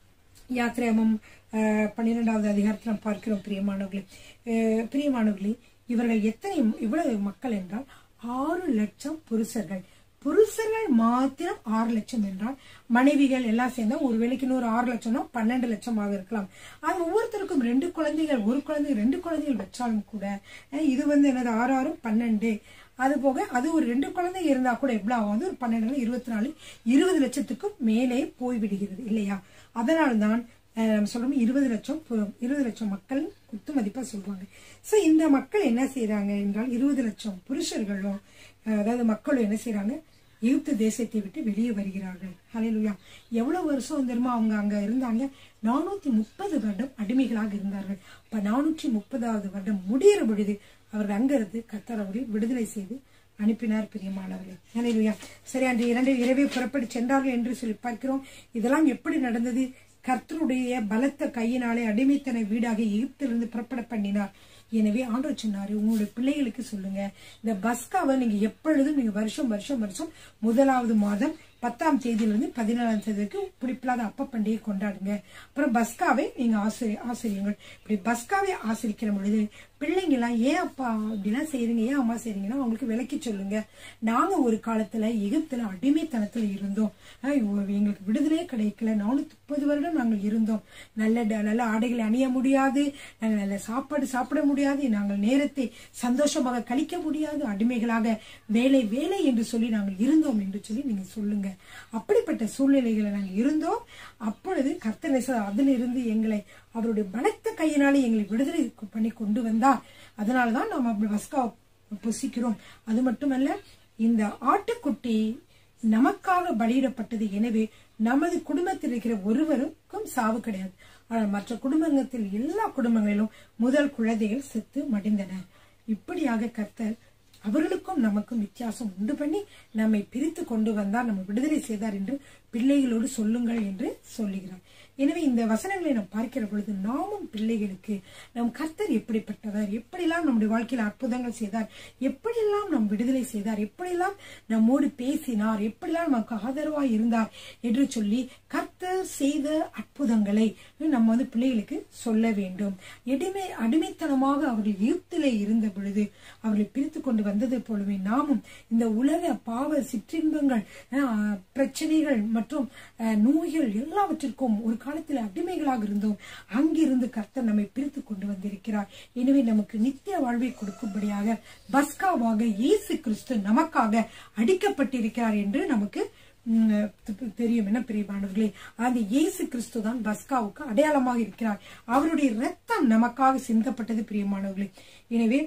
யாத்திராமம் அஹ், பன்னிரெண்டாவது அதிகாரத்தில் நாம் பார்க்கிறோம் பிரியமானவர்களே அஹ், பிரியமானவர்களே இவர்கள் எத்தனை இவ்வளவு மக்கள் என்றால் ஆறு லட்சம் புருஷர்கள் புருஷர்கள் மாத்திரம் ஆறு லட்சம் என்றால் மனைவிகள் எல்லாம் சேர்ந்தா ஒரு வேலைக்கு நூறு ஆறு லட்சம்னா பன்னெண்டு லட்சமாக இருக்கலாம் அது ஒவ்வொருத்தருக்கும் ரெண்டு குழந்தைகள் ஒரு குழந்தை ரெண்டு குழந்தைகள் வச்சாலும் கூட அஹ், இது வந்து என்னது ஆறு ஆறும் பன்னெண்டு அது போக அது ஒரு ரெண்டு குழந்தை இருந்தா கூட எவ்வளவு ஆகும் அது ஒரு பன்னெண்டு இருபத்தி நாலு இருபது லட்சத்துக்கும் மேலே போய்விடுகிறது இல்லையா அதனால்தான் அஹ், நம்ம சொல்றோம் இருபது லட்சம் பு- இருபது லட்சம் மக்கள் குத்து மதிப்பா சொல்லுவாங்க சோ இந்த மக்கள் என்ன செய்றாங்க என்றால் இருபது லட்சம் புருஷர்களும் அஹ், அதாவது மக்களும் என்ன செய்றாங்க எகிப்து தேசத்தை விட்டு வெளியே வருகிறார்கள் ஹalleluya எவ்வளவு வருஷம் தெரியுமா அவங்க அங்க இருந்தாங்க நானூத்தி முப்பது வருடம் அடிமைகளாக இருந்தார்கள் இப்ப நானூற்றி முப்பதாவது வருடம் முடியிற பொழுது அவர்கள் அங்கிருந்து கத்தர் அவரை விடுதலை செய்து அனுப்பினார் பிரியமானவர்களே ஹalleluya சரி அன்று இரண்டு இரவே புறப்பட்டு சென்றார்கள் என்று சொல்லி பார்க்கிறோம் இதெல்லாம் எப்படி நடந்தது கர்த்தருடைய பலத்த கையினாலே அடிமைத்தன வீடாக எகிப்திலிருந்து புறப்பட பண்ணினார் எனவே ஆண்டவர் சொன்னாரு உங்களுடைய பிள்ளைகளுக்கு சொல்லுங்க இந்த பஸ்காவை நீங்க எப்பொழுதும் நீங்க வருஷம் வருஷம் வருஷம் முதலாவது மாதம் பத்தாம் தேதியிலிருந்து பதினாலாம் தேதி வரைக்கும் புளிப்பில்லாத அப்ப பண்டிகை கொண்டாடுங்க அப்புறம் பஸ்காவை நீங்க ஆசிரி ஆசிரியுங்கள் இப்படி பஸ்காவை ஆசிரிக்கிற பொழுது பிள்ளைங்கெல்லாம் ஏன் அப்பா இப்படிலாம் செய்றீங்க ஏன் அம்மா செய்றீங்கன்னா அவங்களுக்கு விளக்கி சொல்லுங்க நாங்க ஒரு காலத்துல எகிப்துல அடிமைத்தனத்துல இருந்தோம் ஆஹ் இவ- எங்களுக்கு விடுதலையே கிடைக்கல நானூத்தி முப்பது வருடம் நாங்கள் இருந்தோம் நல்ல ட- நல்ல ஆடைகளை அணிய முடியாது நாங்கள் நல்ல சாப்பாடு சாப்பிட முடியாது நாங்கள் நேரத்தை சந்தோஷமாக கழிக்க முடியாது அடிமைகளாக வேலை வேலை என்று சொல்லி நாங்கள் இருந்தோம் என்று சொல்லி நீங்க சொல்லுங்க அப்படிப்பட்ட சூழ்நிலைகளை நாங்கள் இருந்தோம் அப்பொழுது கர்த்தர் அதிலிருந்து எங்களை அவருடைய பலத்த கையினாலே எங்களை விடுதலை பண்ணி கொண்டு வந்தார் அதனாலதான் நாம் அப்படி வஸ்கா புசிக்கிறோம் அது மட்டுமல்ல இந்த ஆட்டுக்குட்டி நமக்காக பலியிடப்பட்டது எனவே நமது குடும்பத்தில் இருக்கிற ஒருவருக்கும் சாவு கிடையாது ஆனால் மற்ற குடும்பத்தில் எல்லா குடும்பங்களிலும் முதல் குழந்தைகள் செத்து மடிந்தன இப்படியாக கர்த்தர் அவர்களுக்கும் நமக்கும் வித்தியாசம் உண்டு பண்ணி நம்மை பிரித்து கொண்டு வந்தார் நம்ம விடுதலை செய்தார் என்று பிள்ளைகளோடு சொல்லுங்கள் என்று சொல்லுகிறார் எனவே இந்த வசனங்களை நாம் பார்க்கிற பொழுது நாமும் பிள்ளைகளுக்கு நம் கர்த்தர் எப்படிப்பட்டவர் எப்படியெல்லாம் நம்முடைய வாழ்க்கையில் அற்புதங்கள் செய்தார் எப்படியெல்லாம் நம் விடுதலை செய்தார் எப்படியெல்லாம் நம்மோடு பேசினார் எப்படியெல்லாம் நமக்கு ஆதரவாய் இருந்தார் என்று சொல்லி கர்த்தர் செய்த அற்புதங்களை நம்ம வந்து பிள்ளைகளுக்கு சொல்ல வேண்டும் எடிமை அடிமைத்தனமாக அவர்கள் எகிப்திலே இருந்த பொழுது அவர்களை பிரித்து கொண்டு வந்தது போலவே நாமும் இந்த உலக பாவ சிற்றின்பங்கள் அஹ், பிரச்சனைகள் மற்றும் அஹ், நோய்கள் எல்லாவற்றிற்கும் ஒரு காலத்தில் அடிமைகளாக இருந்தோம் அங்கிருந்து கர்த்தர் நம்மை பிரித்து கொண்டு வந்திருக்கிறார் எனவே நமக்கு நித்திய வாழ்வை கொடுக்கும்படியாக பஸ்காவாக இயேசு கிறிஸ்து நமக்காக அடிக்கப்பட்டிருக்கிறார் என்று நமக்கு ம், தெ- தெரியும் என்ன பிரியமானவர்களே அந்த இயேசு கிறிஸ்து தான் பஸ்காவுக்கு அடையாளமாக இருக்கிறார் அவருடைய ரத்தம் நமக்காக சிந்தப்பட்டது பிரியமானவர்களே எனவே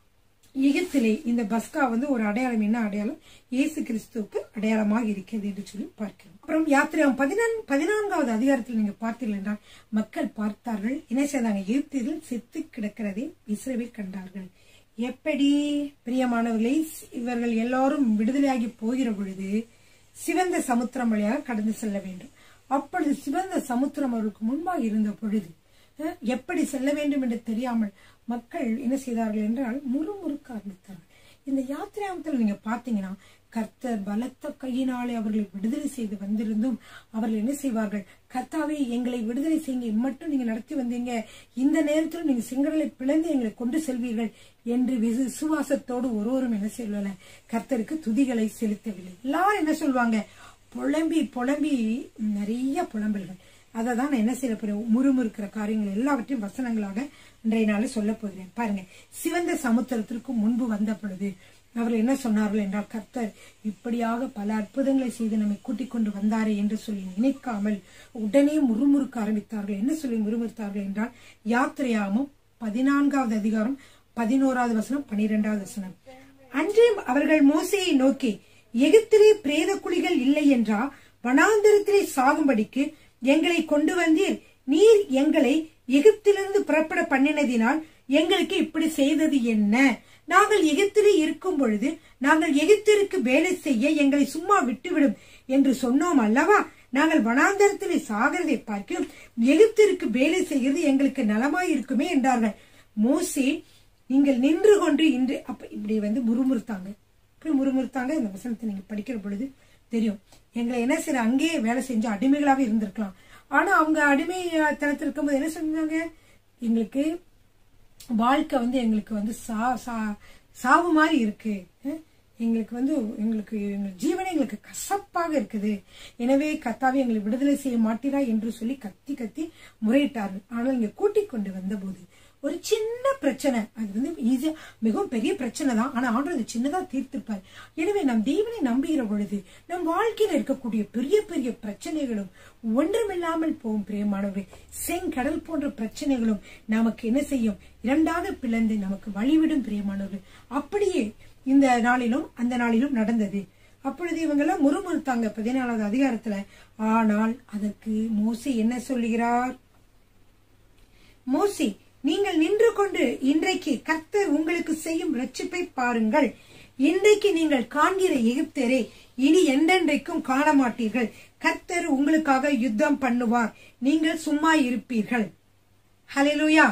எகிப்திலே இந்த பஸ்கா வந்து ஒரு அடையாளம் என்ன அடையாளம் இயேசு கிறிஸ்துவுக்கு அடையாளமாக இருக்கிறது என்று சொல்லி பார்க்கிறோம் அப்புறம் யாத்திரை பதினான் பதினான்காவது அதிகாரத்தில் நீங்க பார்த்தீர்கள் என்றால் மக்கள் பார்த்தார்கள் என்ன செய்தாங்க எகிப்தில் செத்து கிடக்கிறதை இஸ்ரவேல் கண்டார்கள் எப்படி பிரியமானவர்களே இவர்கள் எல்லாரும் விடுதலையாகி போகிற பொழுது சிவந்த சமுத்திரம் வழியாக கடந்து செல்ல வேண்டும் அப்பொழுது சிவந்த சமுத்திரம் அவருக்கு முன்பாக இருந்த பொழுது அஹ், எப்படி செல்ல வேண்டும் என்று தெரியாமல் மக்கள் என்ன செய்தார்கள் என்றால் முறுமுறுக்க ஆரம்பித்தார்கள் இந்த யாத்திராமத்தில் நீங்க பாத்தீங்கன்னா கர்த்தர் பலத்த கையினாலே அவர்களை விடுதலை செய்து வந்திருந்தும் அவர்கள் என்ன செய்வார்கள் கர்த்தாவே எங்களை விடுதலை செய்யுங்க இம்மட்டும் நீங்க நடத்தி வந்தீங்க இந்த நேரத்தில் நீங்க செங்கடலை பிளந்து எங்களை கொண்டு செல்வீர்கள் என்று விசு- விசுவாசத்தோடு ஒருவரும் என்ன செய்யல கர்த்தருக்கு துதிகளை செலுத்தவில்லை எல்லாரும் என்ன சொல்லுவாங்க புலம்பி புலம்பி நிறைய புலம்பல்கள் அதை தான் நான் என்ன செய்ய போறேன் முறுமுறுக்கிற காரியங்கள் எல்லாவற்றையும் வசனங்களாக இன்றைய நாளில் சொல்ல போகிறேன் பாருங்க சிவந்த சமுத்திரத்திற்கு முன்பு வந்த பொழுது அவர் என்ன சொன்னார்கள் என்றால் கர்த்தர் இப்படியாக பல அற்புதங்களை செய்து நம்மை கூட்டிக் கொண்டு வந்தாரே என்று சொல்லி நினைக்காமல் உடனே முறுமுறுக்க ஆரம்பித்தார்கள் என்ன சொல்லி முறுமுறுத்தார்கள் என்றால் யாத்திரையாமும் பதினான்காவது அதிகாரம் பதினோராவது வசனம் பனிரெண்டாவது வசனம் அன்றே அவர்கள் மோசையை நோக்கி எகிப்திலே பிரேத குழிகள் இல்லை என்றா வனாந்தரத்திலே சாகும்படிக்கு எங்களை கொண்டு வந்தீர் நீர் எங்களை எகிப்திலிருந்து புறப்பட பண்ணினதினால் எங்களுக்கு இப்படி செய்தது என்ன நாங்கள் எகிப்திலே இருக்கும் பொழுது நாங்கள் எகிப்திற்கு வேலை செய்ய எங்களை சும்மா விட்டுவிடும் என்று சொன்னோம் அல்லவா நாங்கள் வனாந்தரத்திலே சாகிறதை பார்க்கிறோம் எகிப்திற்கு வேலை செய்கிறது எங்களுக்கு நலமாய் இருக்குமே என்றார்கள் மோசே நீங்கள் நின்று கொண்டு இன்று அப்ப இப்படி வந்து முறுமுறுத்தாங்க இப்படி முறுமுறுத்தாங்க இந்த வசனத்தை நீங்க படிக்கிற பொழுது தெரியும் எங்களை என்ன செய்யற அங்கேயே வேலை செஞ்சு அடிமைகளாவே இருந்திருக்கலாம் ஆனா அவங்க அடிமைத்தனத்தில் இருக்கும்போது என்ன சொன்னாங்க எங்களுக்கு வாழ்க்கை வந்து எங்களுக்கு வந்து சா சா- சாவு மாதிரி இருக்கு அஹ் எங்களுக்கு வந்து எங்களுக்கு எங்கள் ஜீவனே எங்களுக்கு கசப்பாக இருக்குது எனவே கத்தாவே எங்களை விடுதலை செய்ய மாட்டீரா என்று சொல்லி கத்தி கத்தி முறையிட்டார்கள் ஆனால் இங்க கூட்டிக் கொண்டு வந்தபோது ஒரு சின்ன பிரச்சனை அது வந்து ஈஸியா மிகவும் பெரிய பிரச்சனை தான் ஆனா ஆண்டவர் அது சின்னதா தீர்த்திருப்பார் எனவே நம் தேவனை நம்புகிற பொழுது நம் வாழ்க்கையில இருக்கக்கூடிய பெரிய பெரிய பிரச்சனைகளும் ஒன்றுமில்லாமல் போகும் பிரியமானவரே செங்கடல் போன்ற பிரச்சனைகளும் நமக்கு என்ன செய்யும் இரண்டாக பிளந்து நமக்கு வழிவிடும் பிரியமானவர்கள் அப்படியே இந்த நாளிலும் அந்த நாளிலும் நடந்தது அப்பொழுது இவங்க எல்லாம் முறுமுறுத்தாங்க பதினாலாவது அதிகாரத்துல ஆனால் அதற்கு மோசி என்ன சொல்லுகிறார் மோசி நீங்கள் நின்று கொண்டு இன்றைக்கு கர்த்தர் உங்களுக்கு செய்யும் ரட்சிப்பை பாருங்கள் இன்றைக்கு நீங்கள் காண்கிற எகிப்தரே இனி என்றென்றைக்கும் காண மாட்டீர்கள் கர்த்தர் உங்களுக்காக யுத்தம் பண்ணுவார் நீங்கள் சும்மா இருப்பீர்கள் ஹalleluya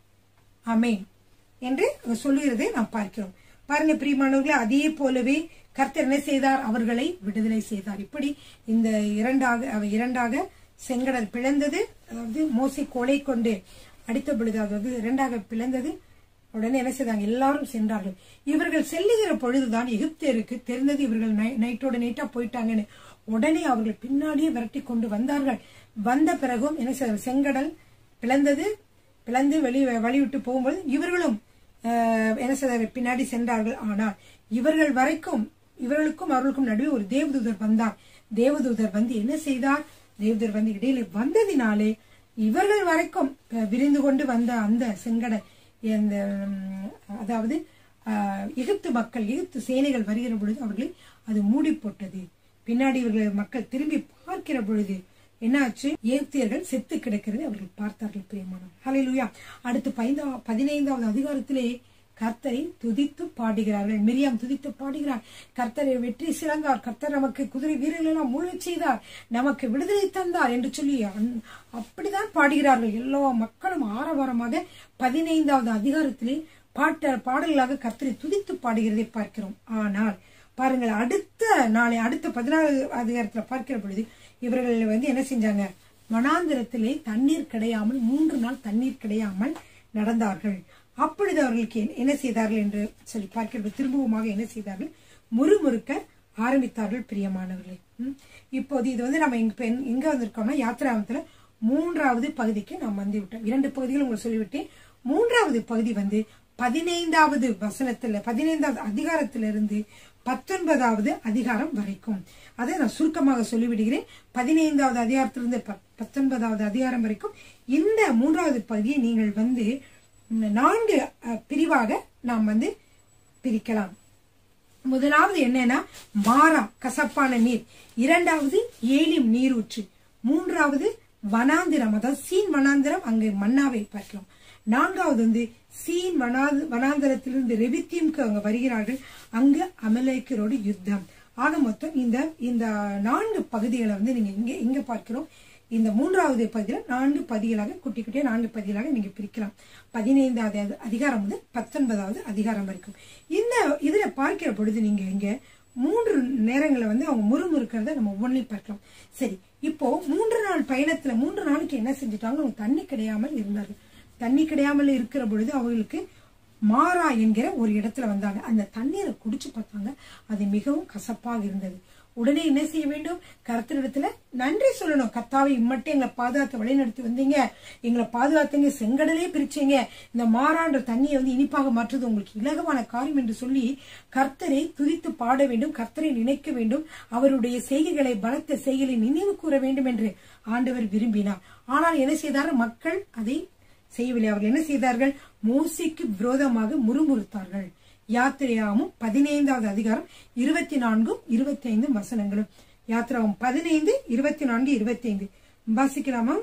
ஆமென் என்று அவர் சொல்லுகிறதை நாம் பார்க்கிறோம் பாருங்க பிரியமானவர்களே அதே போலவே கர்த்தர் என்ன செய்தார் அவர்களை விடுதலை செய்தார் இப்படி இந்த இரண்டாக அவ இரண்டாக செங்கடல் பிளந்தது அதாவது மோசை கோலை கொண்டு அடித்த பொழுது அதாவது இரண்டாக பிளந்தது உடனே என்ன செய்தாங்க எல்லாரும் சென்றார்கள் இவர்கள் செல்லுகிற பொழுதுதான் எகிப்தியருக்கு தெரிந்தது இவர்கள் நை- நைட்டோட நைட்டா போயிட்டாங்கன்னு உடனே அவர்கள் பின்னாடியே விரட்டி கொண்டு வந்தார்கள் வந்த பிறகும் என்ன செய்தார்கள் செங்கடல் பிளந்தது பிளந்து வெளி வழி விட்டு போகும்போது இவர்களும் ஆஹ், என்ன செய்தார்கள் பின்னாடி சென்றார்கள் ஆனால் இவர்கள் வரைக்கும் இவர்களுக்கும் அவர்களுக்கும் நடுவே ஒரு தேவதூதர் வந்தார் தேவதூதர் வந்து என்ன செய்தார் தேவதூதர் வந்து இடையில வந்ததினாலே இவர்கள் வரைக்கும் அஹ், விரிந்து கொண்டு வந்த அந்த செங்கடல் இந்த உம், அதாவது ஆஹ், எகிப்து மக்கள் எகிப்து சேனைகள் வருகிற பொழுது அவர்களை அது மூடி போட்டது பின்னாடி இவர்கள் மக்கள் திரும்பி பார்க்கிற பொழுது என்னாச்சு ஏப்தியர்கள் செத்து கிடக்கிறது அவர்கள் பார்த்தார்கள் பிரியமானவர் ஹalleluya அடுத்து பதினைந்தா பதினைந்தாவது அதிகாரத்திலே கர்த்தரை துதித்து பாடுகிறார்கள் மிரியாம் துதித்து பாடுகிறார் கர்த்தரை வெற்றி சிறந்தார் கர்த்தர் நமக்கு குதிரை வீரர்கள் எல்லாம் மூழ்கச் செய்தார் நமக்கு விடுதலை தந்தார் என்று சொல்லி அந்- அப்படிதான் பாடுகிறார்கள் எல்லா மக்களும் ஆரவாரமாக பதினைந்தாவது அதிகாரத்திலே பாட்ட பாடல்களாக கர்த்தரை துதித்து பாடுகிறதை பார்க்கிறோம் ஆனால் பாருங்கள் அடுத்த நாளை அடுத்த பதினாறு அதிகாரத்துல பார்க்கிற பொழுது இவர்கள் வந்து என்ன செஞ்சாங்க வனாந்திரத்திலே தண்ணீர் கிடையாமல் மூன்று நாள் தண்ணீர் கிடையாமல் நடந்தார்கள் அப்பொழுது அவர்களுக்கு என்ன- என்ன செய்தார்கள் என்று சொல்லி பார்க்கிறது திரும்பவுமாக என்ன செய்தார்கள் முறுமுறுக்க ஆரம்பித்தார்கள் பிரியமானவர்களே ம். இப்போது இது வந்து நம்ம எங்க பெண் எங்க வந்திருக்கோம்னா யாத்திராமத்துல மூன்றாவது பகுதிக்கு நாம் வந்து விட்டோம் இரண்டு பகுதிகள் உங்களுக்கு சொல்லிவிட்டேன் மூன்றாவது பகுதி வந்து பதினைந்தாவது வசனத்துல பதினைந்தாவது அதிகாரத்திலிருந்து பத்தொன்பதாவது அதிகாரம் வரைக்கும் அதை நான் சுருக்கமாக சொல்லிவிடுகிறேன் பதினைந்தாவது அதிகாரத்திலிருந்து ப- பத்தொன்பதாவது அதிகாரம் வரைக்கும் இந்த மூன்றாவது பகுதியை நீங்கள் வந்து ம், நான்கு அஹ், பிரிவாக நாம் வந்து பிரிக்கலாம் முதலாவது என்னன்னா மாறா கசப்பான நீர் இரண்டாவது ஏலிம் நீரூற்று மூன்றாவது வனாந்திரம் அதாவது சீன் வனாந்திரம் அங்கு மன்னாவை பார்க்கலாம் நான்காவது வந்து சீன் வனா வனாந்திரத்திலிருந்து ரெவித்தியம்க்கு அவங்க வருகிறார்கள் அங்கு அமலேக்கரோடு யுத்தம் ஆக மொத்தம் இந்த இந்த நான்கு பகுதிகளை வந்து நீங்க இங்க இங்க பார்க்கிறோம் இந்த மூன்றாவது பகுதியில நான்கு பதிகளாக குட்டி குட்டியா நான்கு பதிகளாக நீங்க பிரிக்கலாம் பதினைந்தாவது அது- அதிகாரம் முதல் பத்தொன்பதாவது அதிகாரம் வரைக்கும் இந்த இதுல பார்க்கிற பொழுது நீங்க இங்க மூன்று நேரங்களை வந்து அவங்க முறுமுறுக்கிறத நம்ம ஒவ்வொன்றையும் பார்க்கலாம் சரி இப்போ மூன்று நாள் பயணத்துல மூன்று நாளைக்கு என்ன செஞ்சுட்டாங்க அவங்க தண்ணி கிடையாமல் இருந்தார்கள் தண்ணி கிடையாமல் இருக்கிற பொழுது அவங்களுக்கு மாறா என்கிற ஒரு இடத்துல வந்தாங்க அந்த தண்ணீரை குடிச்சு பார்த்தாங்க அது மிகவும் கசப்பாக இருந்தது உடனே என்ன செய்ய வேண்டும் கர்த்தரிடத்துல நன்றி சொல்லணும் கர்த்தாவை இம்மட்டும் எங்களை பாதுகாத்து வழிநடத்தி வந்தீங்க எங்களை பாதுகாத்தீங்க செங்கடலே பிரிச்சீங்க இந்த மாறான்ற தண்ணியை வந்து இனிப்பாக மாற்றுறது உங்களுக்கு இலகுவான காரியம் என்று சொல்லி கர்த்தரை துதித்து பாட வேண்டும் கர்த்தரை நினைக்க வேண்டும் அவருடைய செய்கைகளை பலத்த செய்கைகளை நினைவு கூற வேண்டும் என்று ஆண்டவர் விரும்பினார் ஆனால் என்ன செய்தார் மக்கள் அதை செய்யவில்லை அவர்கள் என்ன செய்தார்கள் மோசைக்கு விரோதமாக முறுமுறுத்தார்கள் யாத்திரையாமும் பதினைந்தாவது அதிகாரம் இருபத்தி நான்கும் இருபத்தி ஐந்தும் வசனங்களும் யாத்திராவும் பதினைந்து இருபத்தி நான்கு இருபத்தி ஐந்து வாசிக்கலாமா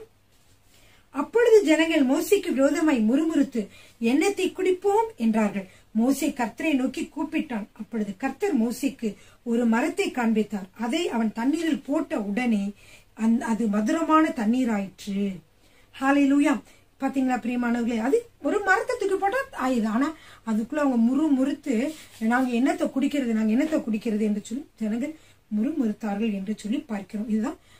அப்பொழுது ஜனங்கள் மோசைக்கு விரோதமாய் முறுமுறுத்து எண்ணத்தை குடிப்போம் என்றார்கள் மோசே கர்த்தரை நோக்கி கூப்பிட்டான் அப்பொழுது கர்த்தர் மோசேக்கு ஒரு மரத்தை காண்பித்தார் அதை அவன் தண்ணீரில் போட்ட உடனே அந்த அது மதுரமான தண்ணீராயிற்று ஹalleluya பாத்தீங்களா பிரியமானவர்களே அது ஒரு மரத்தை தூக்கி போட்டா ஆயுது ஆனா அதுக்குள்ள அவங்க முறு முறுத்து நாங்க என்னத்தை குடிக்கிறது நாங்க என்னத்தை குடிக்கிறது என்று சொல்லி ஜனங்கள் முறுமுறுத்தார்கள் என்று சொல்லி பார்க்கிறோம் இதுதான்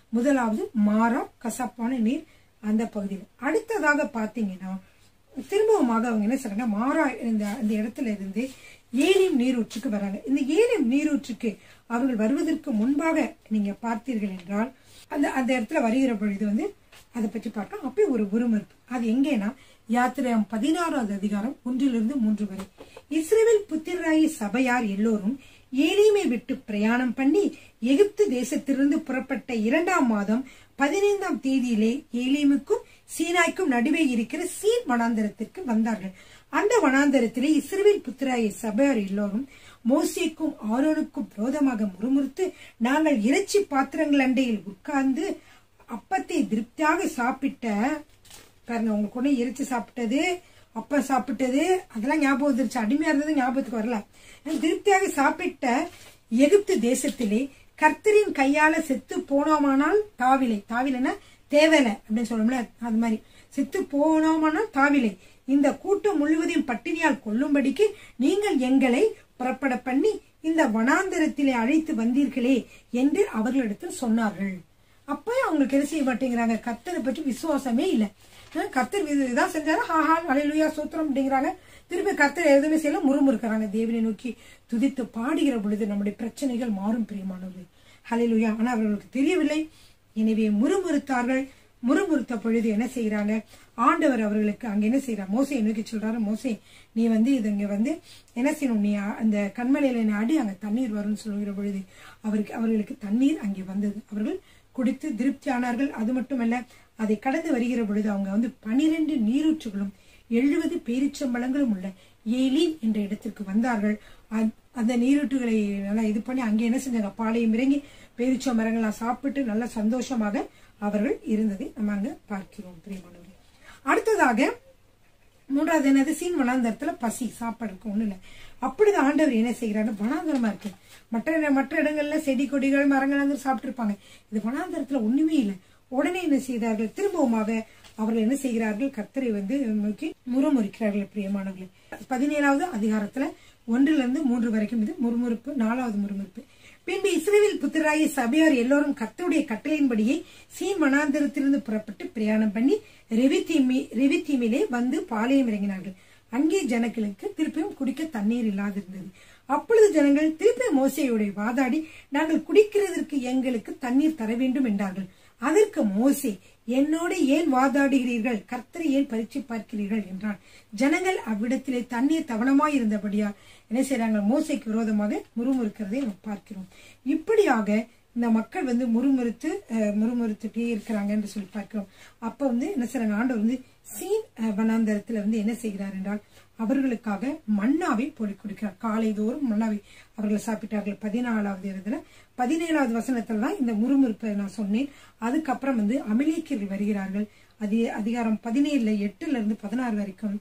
முதலாவது மாறா கசப்பான நீர் அந்த பகுதியில் அடுத்ததாக பாத்தீங்கன்னா திரும்பவுமாக அவங்க என்ன சொல்றாங்க மாறா இந்த அந்த இடத்துல இருந்து ஏலிம் நீரூற்றுக்கு வராங்க இந்த ஏலிம் நீரூற்றுக்கு அவர்கள் வருவதற்கு முன்பாக நீங்க பார்த்தீர்கள் என்றால் அந்த அந்த இடத்துல வருகிற பொழுது வந்து அதை பற்றி பார்க்கலாம் அப்போ ஒரு உருமறுப்பு அது எங்கேனா யாத்திரம் பதினாறாவது அதிகாரம் ஒன்றிலிருந்து மூன்று வரை இஸ்ரேல் புத்திராயி சபையார் எல்லோரும் ஏலிமை விட்டு பிரயாணம் பண்ணி எகிப்து தேசத்திலிருந்து புறப்பட்ட இரண்டாம் மாதம் பதினைந்தாம் தேதியிலே ஏலிமுக்கும் சீனாய்க்கும் நடுவே இருக்கிற சீன் வனாந்தரத்திற்கு வந்தார்கள் அந்த வனாந்தரத்திலே இஸ்ரேல் புத்திராய சபையார் எல்லோரும் மோசேக்கும் ஆரோனுக்கும் விரோதமாக முறுமுறுத்து நாங்கள் இறைச்சி பாத்திரங்கள் அண்டையில் உட்கார்ந்து அப்பத்தை திருப்தியாக சாப்பிட்ட பாருங்க உங்களுக்கு ஒண்ணு இறைச்சி சாப்பிட்டது அப்பம் சாப்பிட்டது அதெல்லாம் ஞாபகம் வந்துருச்சு அடிமையா இருந்தது ஞாபகத்துக்கு வரல திருப்தியாக சாப்பிட்ட எகிப்து தேசத்திலே கர்த்தரின் கையால செத்து போனோமானால் தாவிலை தாவிலைன்னா தேவையில்லை அப்படின்னு சொல்லணும்ல அது மாதிரி செத்து போனோமானால் தாவிலை இந்த கூட்டம் முழுவதையும் பட்டினியால் கொல்லும்படிக்கு நீங்கள் எங்களை புறப்பட பண்ணி இந்த வனாந்தரத்திலே அழைத்து வந்தீர்களே என்று அவர்களிடத்தில் சொன்னார்கள் அப்ப அவங்களுக்கு என்ன செய்ய மாட்டேங்கிறாங்க கர்த்தரை பற்றி விசுவாசமே இல்ல அஹ் கர்த்தர் இது- இதான் செஞ்சாரு ஹாஹா அலையிலுயா சூத்திரம் அப்படிங்கிறாங்க திருப்பி கர்த்தர் எதுவுமே செய்யல முறுமுறுக்கிறாங்க தேவனை நோக்கி துதித்து பாடுகிற பொழுது நம்முடைய பிரச்சனைகள் மாறும் பிரியமானது ஹalleluya ஆனா அவர்களுக்கு தெரியவில்லை எனவே முறுமுறுத்தார்கள் முறுமுறுத்த பொழுது என்ன செய்யறாங்க ஆண்டவர் அவர்களுக்கு அங்க என்ன செய்யறார் மோசையை நோக்கி சொல்றாரு மோசே நீ வந்து இது இங்க வந்து என்ன செய்யணும் நீ அ- அந்த கண்மலையில நீ அடி அங்க தண்ணீர் வரும்னு சொல்லுகிற பொழுது அவருக்கு அவர்களுக்கு தண்ணீர் அங்கே வந்தது அவர்கள் குடித்து திருப்தியானார்கள் அது மட்டுமல்ல அதை கடந்து வருகிற பொழுது அவங்க வந்து பனிரெண்டு நீரூற்றுகளும் எழுபது பேரிச்சம்பழங்களும் உள்ள ஏலீன் என்ற இடத்திற்கு வந்தார்கள் அ- அந்த நீரூற்றுகளை நல்லா இது பண்ணி அங்கே என்ன செஞ்சாங்க பாளையம் இறங்கி பேரிச்ச மரங்கள்லாம் சாப்பிட்டு நல்ல சந்தோஷமாக அவர்கள் இருந்ததை நம்ம அங்க பார்க்கிறோம் பிரியமானவர்களே அடுத்ததாக மூன்றாவது என்னது சீன் வனாந்தரத்துல பசி சாப்பாடுக்கு ஒண்ணு இல்ல அப்படிதான் ஆண்டவர் என்ன செய்கிறாரு வனாந்தரமா இருக்கு மற்ற மற்ற இடங்கள்ல செடி கொடிகள் மரங்கள் வந்து சாப்பிட்டு இருப்பாங்க இது வனாந்தரத்துல ஒண்ணுமே இல்லை உடனே என்ன செய்தார்கள் திரும்பவுமாக அவர்கள் என்ன செய்கிறார்கள் கர்த்தரை வந்து நோக்கி முறமுறிக்கிறார்கள் பிரியமானவர்களே பதினேழாவது அதிகாரத்துல ஒன்றுல இருந்து மூன்று வரைக்கும் இது முறுமுறுப்பு நாலாவது முறுமுறுப்பு பின்பு இஸ்ரேல் புத்திராய சபையார் எல்லோரும் கர்த்தருடைய கட்டளையின்படியே சீன் வனாந்தரத்திலிருந்து புறப்பட்டு பிரயாணம் பண்ணி ரெவித்தீமி ரெவித்தீமிலே வந்து பாளையம் இறங்கினார்கள் அங்கே ஜனங்களுக்கு திருப்பியும் குடிக்க தண்ணீர் இல்லாதிருந்தது அப்பொழுது ஜனங்கள் திருப்பி மோசையோட வாதாடி நாங்கள் குடிக்கிறதற்கு எங்களுக்கு தண்ணீர் தர வேண்டும் என்றார்கள் அதற்கு மோசே என்னோடு ஏன் வாதாடுகிறீர்கள் கர்த்தரை ஏன் பரீட்சை பார்க்கிறீர்கள் என்றான் ஜனங்கள் அவ்விடத்திலே தண்ணீர் தவணமாய் இருந்தபடியால் என்ன செய்றாங்க மோசைக்கு விரோதமாக முறுமுறுக்கிறதை நம்ம பார்க்கிறோம் இப்படியாக இந்த மக்கள் வந்து முறுமுறுத்து அஹ், முறுமுறுத்துட்டே இருக்கிறாங்க என்று சொல்லி பார்க்கிறோம் அப்ப வந்து என்ன செய்றாங்க ஆண்டவர் வந்து சீன் அஹ், வனாந்தரத்துல வந்து என்ன செய்கிறார் என்றால் அவர்களுக்காக மன்னாவை போடி கொடுக்கிறார் காலைதோறும் மன்னாவை அவர்கள் சாப்பிட்டார்கள் பதினாலாவது இடத்துல பதினேழாவது வசனத்துல தான் இந்த முறுமுறுப்பை நான் சொன்னேன் அதுக்கப்புறம் வந்து அமலேக்கியர்கள் வருகிறார்கள் அது அதிகாரம் பதினேழுல எட்டுல இருந்து பதினாறு வரைக்கும்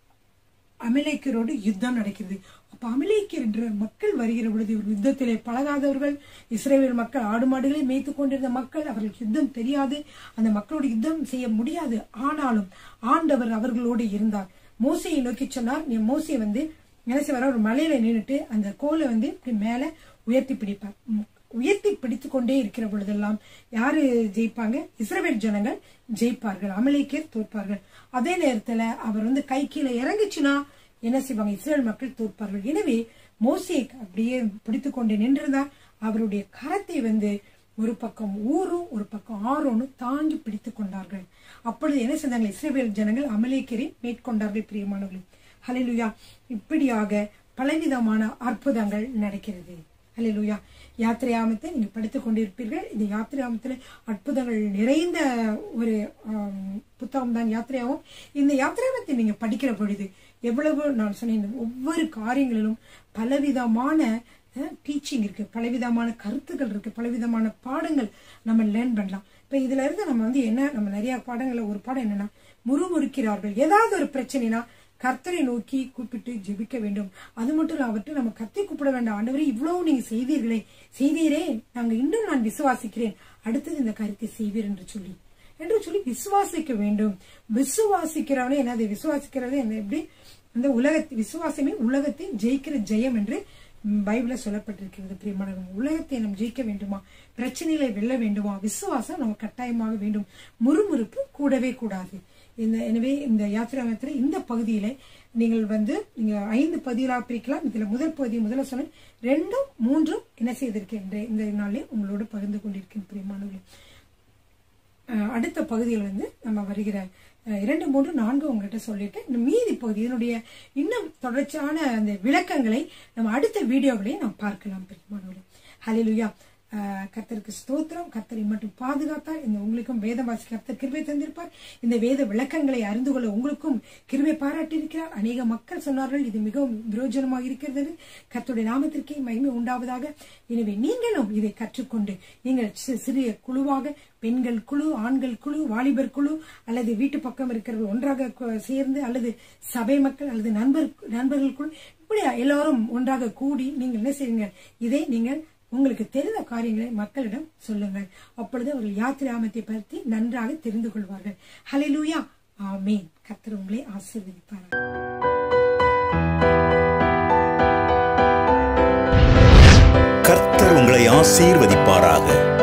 அமலேக்கியரோடு யுத்தம் நடக்கிறது அப்ப அமலேக்கியர் என்ற மக்கள் வருகிற பொழுது இவர் யுத்தத்திலே பழகாதவர்கள் இஸ்ரேல் மக்கள் ஆடு மாடுகளை மேய்த்து கொண்டிருந்த மக்கள் அவர்களுக்கு யுத்தம் தெரியாது அந்த மக்களோடு யுத்தம் செய்ய முடியாது ஆனாலும் ஆண்டவர் அவர்களோடு இருந்தார் மோசையை நோக்கி சொன்னார் நீ மோசை வந்து என்ன செய்வார் ஒரு மலையில நின்னுட்டு அந்த கோலை வந்து இப்படி மேல உயர்த்தி பிடிப்பார் உம், உயர்த்தி பிடித்து கொண்டே இருக்கிற பொழுதெல்லாம் யாரு ஜெயிப்பாங்க இஸ்ரவேல் ஜனங்கள் ஜெயிப்பார்கள் அமலேக்கியர் தோற்பார்கள் அதே நேரத்துல அவர் வந்து கை கீழே இறங்குச்சுன்னா என்ன செய்வாங்க இஸ்ரேல் மக்கள் தோற்பார்கள் எனவே மோசே அப்படியே பிடித்து கொண்டு நின்றிருந்தார் அவருடைய கரத்தை வந்து ஒரு பக்கம் ஊரும் ஒரு பக்கம் ஆரோனும் தாங்கி பிடித்துக் கொண்டார்கள் அப்பொழுது என்ன செஞ்சாங்க இஸ்ரேல் ஜனங்கள் அமலேக்கரை மேற்கொண்டார்கள் பிரியமானவர்கள் ஹalleluya இப்படியாக பலவிதமான அற்புதங்கள் நடக்கிறது ஹalleluya யாத்திரையாமத்தை நீங்க படித்துக் கொண்டிருப்பீர்கள் இந்த யாத்திரையாமத்தில் அற்புதங்கள் நிறைந்த ஒரு ஆம், புத்தகம் தான் யாத்திரையாவும் இந்த யாத்திரையாமத்தை நீங்க படிக்கிற பொழுது எவ்வளவு நான் சொன்னேன் ஒவ்வொரு காரியங்களிலும் பலவிதமான டீச்சிங் இருக்கு பலவிதமான கருத்துக்கள் இருக்கு பலவிதமான பாடங்கள் நம்ம லேர்ன் பண்ணலாம் இப்ப இதுல இருந்து நம்ம வந்து என்ன நம்ம நிறைய பாடங்கள்ல ஒரு பாடம் என்னன்னா முறுமுறுக்கிறார்கள் ஏதாவது ஒரு பிரச்சனைனா கர்த்தரை நோக்கி கூப்பிட்டு ஜெபிக்க வேண்டும் அது மட்டும் இல்ல அவர்கிட்ட நம்ம கத்தி கூப்பிட வேண்டாம் ஆண்டவரே இவ்வளவு நீங்க செய்தீர்களே செய்தீரே நாங்க இன்னும் நான் விசுவாசிக்கிறேன் அடுத்தது இந்த காரியத்தை செய்வீர் என்று சொல்லி என்று சொல்லி விசுவாசிக்க வேண்டும் விசுவாசிக்கிறவனே என்னது விசுவாசிக்கிறது என்ன எப்படி இந்த உலகத்தை விசுவாசமே உலகத்தை ஜெயிக்கிற ஜெயம் என்று ம், பைபிள்ல சொல்லப்பட்டிருக்கிறது பிரியமானவர்கள் உலகத்தை நாம் ஜெயிக்க வேண்டுமா பிரச்சனைகளை வெல்ல வேண்டுமா விசுவாசம் நம்ம கட்டாயமாக வேண்டும் முறுமுறுப்பு கூடவே கூடாது இந்த எனவே இந்த யாத்திராமத்தில் இந்த பகுதியில நீங்கள் வந்து நீங்க ஐந்து பகுதிகளாக பிரிக்கலாம் இதுல முதல் பகுதி முதல்ல சொன்னேன் ரெண்டும் மூன்றும் என்ன செய்திருக்கின்றேன் இந்த நாளிலே உங்களோடு பகிர்ந்து கொண்டிருக்கேன் பிரியமானவர்களே அஹ் அடுத்த பகுதியில் வந்து நம்ம வருகிற அஹ், இரண்டு மூன்று நான்கு உங்கள்கிட்ட சொல்லிட்டு இந்த மீதி பகுதி இதனுடைய இன்னும் தொடர்ச்சியான அந்த விளக்கங்களை நம்ம அடுத்த வீடியோவிலேயே நாம் பார்க்கலாம் பெருமானவர்களே ஹalleluya அஹ், கர்த்தருக்கு ஸ்தோத்திரம் கர்த்தரை மட்டும் பாதுகாத்தார் இந்த உங்களுக்கும் வேதம் வாசி கர்த்தர் கிருபை தந்திருப்பார் இந்த வேத விளக்கங்களை அறிந்து கொள்ள உங்களுக்கும் கிருபை பாராட்டியிருக்கிறார் அநேக மக்கள் சொன்னார்கள் இது மிகவும் பிரயோஜனமாக இருக்கிறது என்று. கர்த்தருடைய நாமத்திற்கே மகிமை உண்டாவதாக எனவே நீங்களும் இதை கற்றுக்கொண்டு நீங்கள் சி- சிறிய குழுவாக பெண்கள் குழு ஆண்கள் குழு வாலிபர் குழு அல்லது வீட்டு பக்கம் இருக்கிறவர்கள் ஒன்றாக கு- சேர்ந்து அல்லது சபை மக்கள் அல்லது நண்பர் நண்பர்கள் குழு இப்படி எல்லாரும் ஒன்றாக கூடி நீங்கள் என்ன செய்யுங்க இதை நீங்கள் உங்களுக்கு தெரிந்த காரியங்களை மக்களிடம் சொல்லுங்கள் அப்பொழுது அவர்கள் யாத்திராமத்தை பற்றி நன்றாக தெரிந்து கொள்வார்கள் ஹalleluya ஆமென் கர்த்தர் உங்களை ஆசீர்வதிப்பார் கர்த்தர் உங்களை ஆசீர்வதிப்பாராக